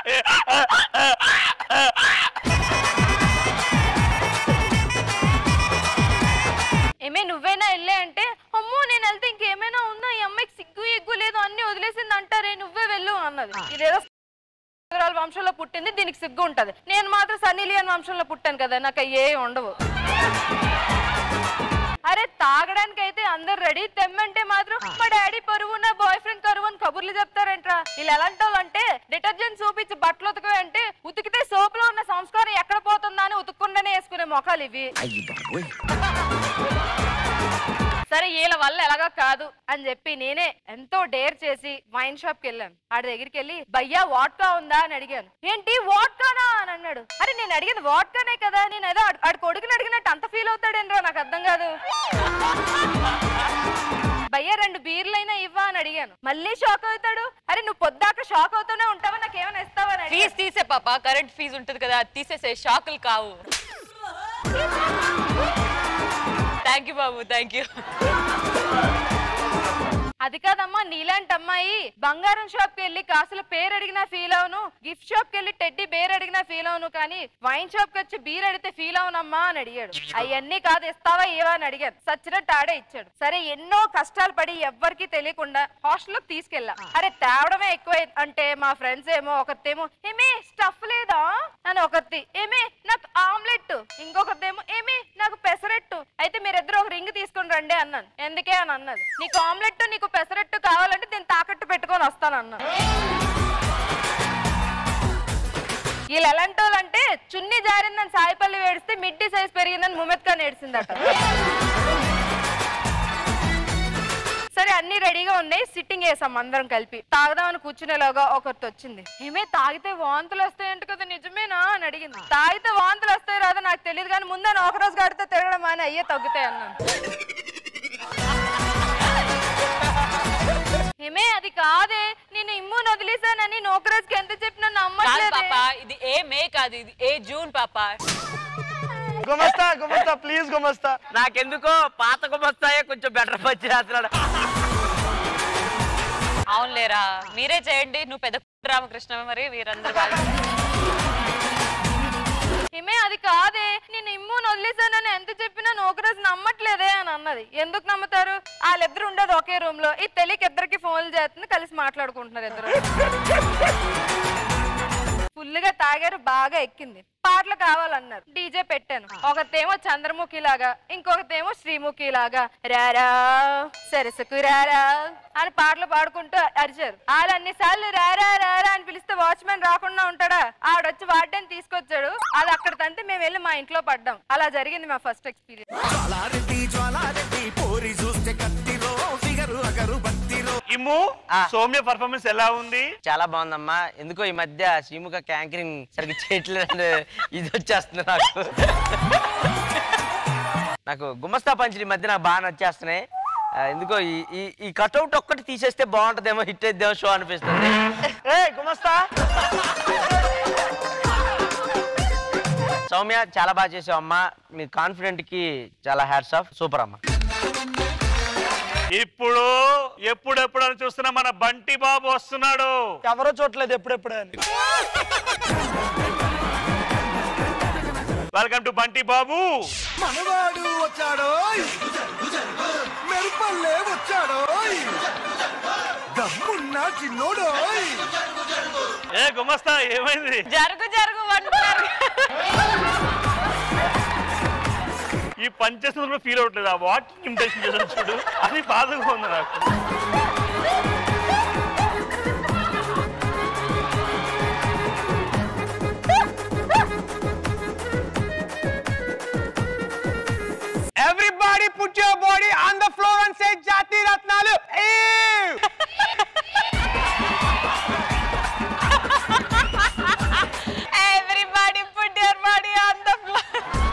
ఏమే నువ్వైనా వెళ్ళే అంటే అమ్మో నేను వెళ్తే ఇంకేమైనా ఉందా ఈ అమ్మాయికి సిగ్గు ఎగ్గు లేదు అన్ని వదిలేసింది అంటారే నువ్వే వెళ్ళు అన్నది ఇదేదో రాజురాల వంశంలో పుట్టింది దీనికి సిగ్గు ఉంటది నేను మాత్రం సన్నీ లియోన్ వంశంలో పుట్టాను కదా నాకు ఏ ఉండవు అరే తాగడానికి అయితే అందరు రెడీ తెమ్మంటే మాత్రం మా డాడీ పరువు నా బాయ్ ఫ్రెండ్ కరువు అని కబుర్లు చెప్తారంట్రా వీళ్ళు ఎలాంటి వాళ్ళు అంటే డిటర్జెంట్ చూపించి బట్టలు ఉతకవే అంటే ఉతికితే సోప్ లో ఉన్న సంస్కారం ఎక్కడ పోతుందా అని ఉతుక్కుండానే వేసుకునే మొఖాలు ఇవి సరే వీళ్ళ వల్ల ఎలాగో కాదు అని చెప్పి నేనే ఎంతో డేర్ చేసి వైన్ షాప్ కి వెళ్ళాను ఆడి దగ్గరికి వెళ్ళి భయ్యా వాట్కా ఉందా అని అడిగాను ఏంటి వాట్కానా అని అన్నాడు అరే నేను అడిగింది వాట్కానే కదా నేను ఏదో ఆడి- ఆడి కొడుకుని అడిగినట్టు అంత ఫీల్ అవుతాడేంద్రో నాకు అర్థం కాదు భయ్యా రెండు బీర్లైనా ఇవ్వా అని అడిగాను మళ్ళీ షాక్ అవుతాడు అరే నువ్వు పొద్దాక షాక్ అవుతూనే ఉంటావా నాకు ఏమైనా ఇస్తావా అని ఫీజు అడిగాను. తీసే పాప కరెంట్ ఫీజు ఉంటుంది కదా అది తీసేసే షాకులు కావు థ్యాంక్ యూ బాబు థ్యాంక్ యూ అది కాదమ్మా నీలాంటి అమ్మాయి బంగారం షాప్ కి వెళ్ళి కాసుల పేరు అడిగినా ఫీల్ అవును గిఫ్ట్ షాప్ కి వెళ్ళి టెడ్డి బేర్ అడిగినా ఫీల్ అవును కానీ వైన్ షాప్ కి వచ్చి బీర్ అడిగితే ఫీల్ అవునమ్మా అని అడిగాడు అవన్నీ కాదు ఇస్తావా ఏవా అని అడిగాను సచ్చినట్టు ఆడే ఇచ్చాడు సరే ఎన్నో కష్టాలు పడి ఎవ్వరికి తెలియకుండా హాస్టల్లోకి తీసుకెళ్ళా అరే తేవడమే ఎక్కువ అంటే మా ఫ్రెండ్స్ ఏమో ఒకరితేమో ఏమే స్టఫ్ లేదా అని ఒకరిది ఏమే నాకు ఆమ్లెట్ ఇంకొకరిదేమో ఏమే నాకు పెసరెట్టు అయితే మీరిద్దరు ఒక రింగ్ తీసుకుని రండి అన్నాను ఎందుకే అని అన్నది నీకు ఆమ్లెట్ నీకు పెసరెట్టు కావాలంటే దీన్ని తాకట్టు పెట్టుకొని వస్తాను అన్నాను వీళ్ళు ఎలాంటి వాళ్ళు అంటే చున్నీ జారిందని సాయిపల్లి వేడిస్తే మిడ్డీ సైజ్ పెరిగిందని ముమెత్ ఖాన్ ఏడిసిందట సరే అన్ని రెడీగా ఉన్నాయి సిట్టింగ్ వేసాం అందరం కలిపి తాగదామని కూర్చునేలాగా ఒకరితో వచ్చింది ఏమే తాగితే వాంతులు వస్తాయంట కదా నిజమేనా అని అడిగింది తాగితే వాంతులు వస్తాయి రాదో నాకు తెలియదు కానీ ముందే నేను ఒక రోజు గడితే తిరగడం అని అయ్యే తగ్గుతాయి అన్నాను ఏమే అది కాదే నేను ఇమ్ముని వదిలేసానని నోకరాజ్కి ఎంత చెప్పినా కాదు నమ్మట్లేదే పాప ఇది ఏ మే కాదు ఇది ఏ జూన్ పాప గుమస్తా గుమస్తా ప్లీజ్ గుమస్తా నాకెందుకో పాత గుమస్తాయే కొంచెం బెటర్ పచ్చి రాత్రాడు అవునులేరా మీరే చేయండి నువ్వు పెద్ద రామకృష్ణ మరి వీరందరూ బాగా ఏమే అది కాదే నేను ఇమ్ముని వదిలేసానని ఎంత చెప్పినా నోకరాజు నమ్మట్లేదే అని అన్నది ఎందుకు నమ్ముతారు వాళ్ళిద్దరు ఉండేది ఒకే రూమ్ లో ఇది తెలియక ఇద్దరికి ఫోన్లు చేస్తుంది కలిసి మాట్లాడుకుంటున్నారు ఇద్దరు ఫుల్ గా తాగారు బాగా ఎక్కింది పాటలు కావాలన్నారు డీజే పెట్టాను ఒకతేమో చంద్రముఖి లాగా ఇంకొకతేమో శ్రీముఖి లాగా రారా సరసకు రారా అని పాటలు పాడుకుంటూ అరిచారు వాళ్ళు అన్ని సార్లు రారా రారా అని పిలిస్తే వాచ్మెన్ రాకుండా ఉంటాడా ఆడొచ్చి వాడ్డని తీసుకొచ్చాడు అది అక్కడ తంతే మేము వెళ్ళి మా ఇంట్లో పడ్డాం అలా జరిగింది మా ఫస్ట్ ఎక్స్పీరియన్స్ జ్వాలారెడ్డి జ్వాలారెడ్డి పోరి చూస్తే కత్తిలో ఫిగరు అగరు బత్తిలో ఇమ్ము సౌమ్య పర్ఫార్మెన్స్ ఎలా ఉంది చాలా బాగుందమ్మా ఎందుకో ఈ మధ్య శ్రీముఖ యాంకరింగ్ సరిగ్గా చేయట్లేదు ఇది వచ్చేస్తుంది నాకు నాకు గుమస్తా పంచులు ఈ మధ్య నాకు బాగా నచ్చేస్తున్నాయి ఆ, ఎందుకో ఈ ఈ- ఈ కట్అవుట్ ఒక్కటి తీసేస్తే బాగుంటదేమో హిట్ అయిద్దేమో షో అనిపిస్తుంది ఏ గుమస్తా సౌమ్య చాలా బాగా చేసావు అమ్మా మీ కాన్ఫిడెంట్ కి చాలా హ్యాట్స్ ఆఫ్ సూపర్ అమ్మా ఇప్పుడు ఎప్పుడెప్పుడు అని చూస్తున్నా మన బంటి బాబు వస్తున్నాడు ఎవరో చూడలేదు ఎప్పుడెప్పుడు అని వెల్కమ్ టు బంటి బాబు మనవాడు వచ్చాడో మెరుపల్లే వచ్చాడో దమ్మున్న చిన్నోడో ఏ గుమస్తా ఏమైంది జరుగు జరుగు అంటున్నారు ఈ పని చేస్తున్నప్పుడు ఫీల్ అవట్లేదు ఆ వాకింగ్ ఇంప్రెషన్ చేసాను చూడు అది బాధగా ఉంది నాకు Everybody put your body on the floor and say Jati Ratnalu. Ew! Everybody put your body on the floor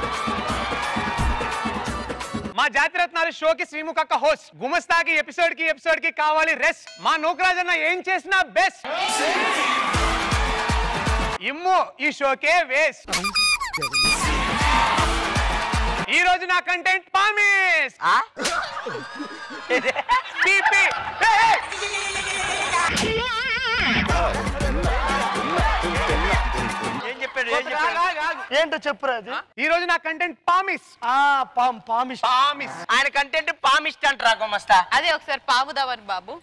మా జాతి రత్నాలు షోకి శ్రీముఖ అక్క హోస్ట్ గుమస్తాకి ఎపిసోడ్ కి ఎపిసోడ్ కి కావాలి రెస్ట్ మా నూకరాజ్ అన్న ఏం చేసినా బెస్ట్ ఇమ్ము ఈ షోకే వేస్ట్ ఈ రోజు నా కంటెంట్ పామిస్ పీపీ ఏం చెప్పాడు ఏంటో చెప్పురా అది ఈ రోజు నా కంటెంట్ పామిస్ ఆ పామ్ పామిష్ పామిస్ ఆయన కంటెంట్ పామిస్ట్ అంటారా గుమస్తా అదే ఒకసారి పాముదామని బాబు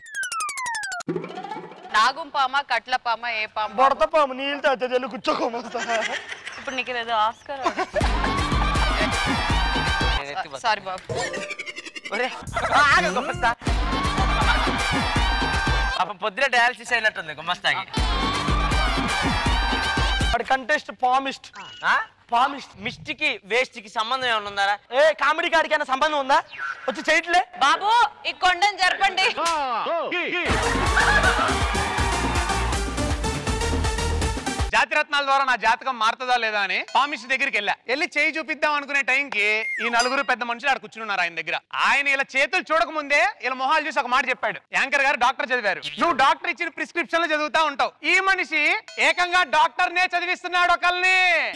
నాగుం పామ కట్ల పామ ఏ పామ బొడత పాము నీళ్ళు తాగుతుంది వెళ్ళి కూర్చోకోమస్తా ఇప్పుడు నీకు ఏదో ఆస్కర్ సారీ బాబు ఒరే ఆగు గుమ్మస్తా పాపం పొద్దున డయాలసిస్ అయినట్టుంది గుమ్మస్తాకి వాడి కంటెస్ట్ పామిస్ట్ పామిస్ట్ మిస్ట్కి వేస్ట్ కి సంబంధం ఏమైనా ఉందారా ఏ కామెడీ కాడికైనా సంబంధం ఉందా వచ్చి చేయట్లే బాబు ఈ కొండను జరపండి జాతిరత్నాల ద్వారా నా జాతకం మారుతుందా లేదా అని పామిస్ట్ దగ్గరికి వెళ్ళా వెళ్ళి చేయి చూపిద్దాం అనుకునే టైంకి ఈ నలుగురు పెద్ద మనుషులు ఆడ కూర్చున్నారు ఆయన దగ్గర ఆయన ఇలా చేతులు చూడకముందే ఇలా మొహాలు చూసి ఒక మాట చెప్పాడు యాంకర్ గారు డాక్టర్ చదివారు నువ్వు డాక్టర్ ఇచ్చిన ప్రిస్క్రిప్షన్ లో చదువుతా ఉంటావు ఈ మనిషి ఏకంగా డాక్టర్ నే చదివిస్తున్నాడు ఒకళ్ళని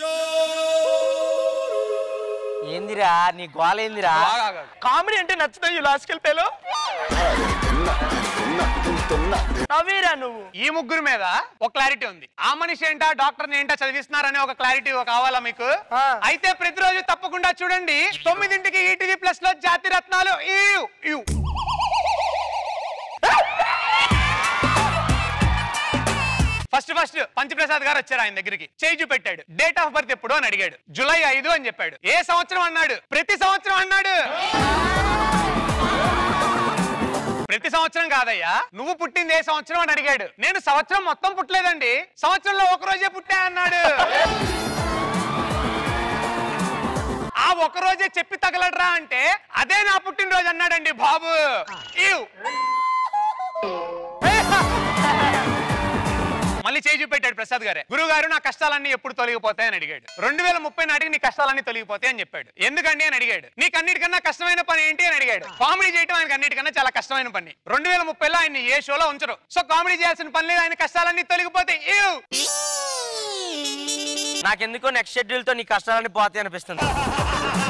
ఏందిరా నీ గోల ఏందిరా కామెడీ అంటే నచ్చుతాయి లాస్కెల్ పేలో నవ్వీరా నువ్వు ఈ ముగ్గురు మీద ఒక క్లారిటీ ఉంది ఆ మనిషి ఏంటా డాక్టర్ ఏంటా చదివిస్తున్నారనే ఒక క్లారిటీ కావాలా మీకు అయితే ప్రతిరోజు తప్పకుండా చూడండి తొమ్మిదింటికి ఈటీవీ ప్లస్ లో జాతి రత్నాలు ఈవ్, ఈవ్. ఫస్ట్ ఫస్ట్ పంచప్రసాద్ గారు వచ్చారు ఆయన దగ్గరికి చేయి చూపెట్టాడు డేట్ ఆఫ్ బర్త్ ఎప్పుడు అని అడిగాడు జూలై ఐదు అని చెప్పాడు ఏ సంవత్సరం అన్నాడు ప్రతి సంవత్సరం అన్నాడు ప్రతి సంవత్సరం కాదయ్యా నువ్వు పుట్టింది ఏ సంవత్సరం అని అడిగాడు నేను సంవత్సరం మొత్తం పుట్టలేదండి సంవత్సరంలో ఒక రోజే పుట్టా అన్నాడు ఆ ఒక రోజే చెప్పి తగలడరా అంటే అదే నా పుట్టినరోజు అన్నాడండి బాబు ఈవ్. మళ్ళీ చేయి చూపెట్టాడు ప్రసాద్ గారే గురువు గారు నా కష్టాలన్నీ ఎప్పుడు తొలగిపోతాయని అడిగాడు రెండు వేల ముప్పై నాటికి నీ కష్టాలన్నీ తొలగిపోతాయి అని చెప్పాడు ఎందుకండి అని అడిగాడు నీకు అన్నిటికన్నా కష్టమైన పని ఏంటి అని అడిగాడు కామెడీ చేయడం ఆయనకి అన్నిటికన్నా చాలా కష్టమైన పని రెండు వేల ముప్పైలో ఆయన ఏ షోలో ఉంచరు సో కామెడీ చేయాల్సిన పని లేదు ఆయన కష్టాలన్నీ తొలగిపోతాయి ఈవ్. నాకెందుకో నెక్స్ట్ షెడ్యూల్ తో నీ కష్టాలన్నీ పోతాయి అనిపిస్తుంది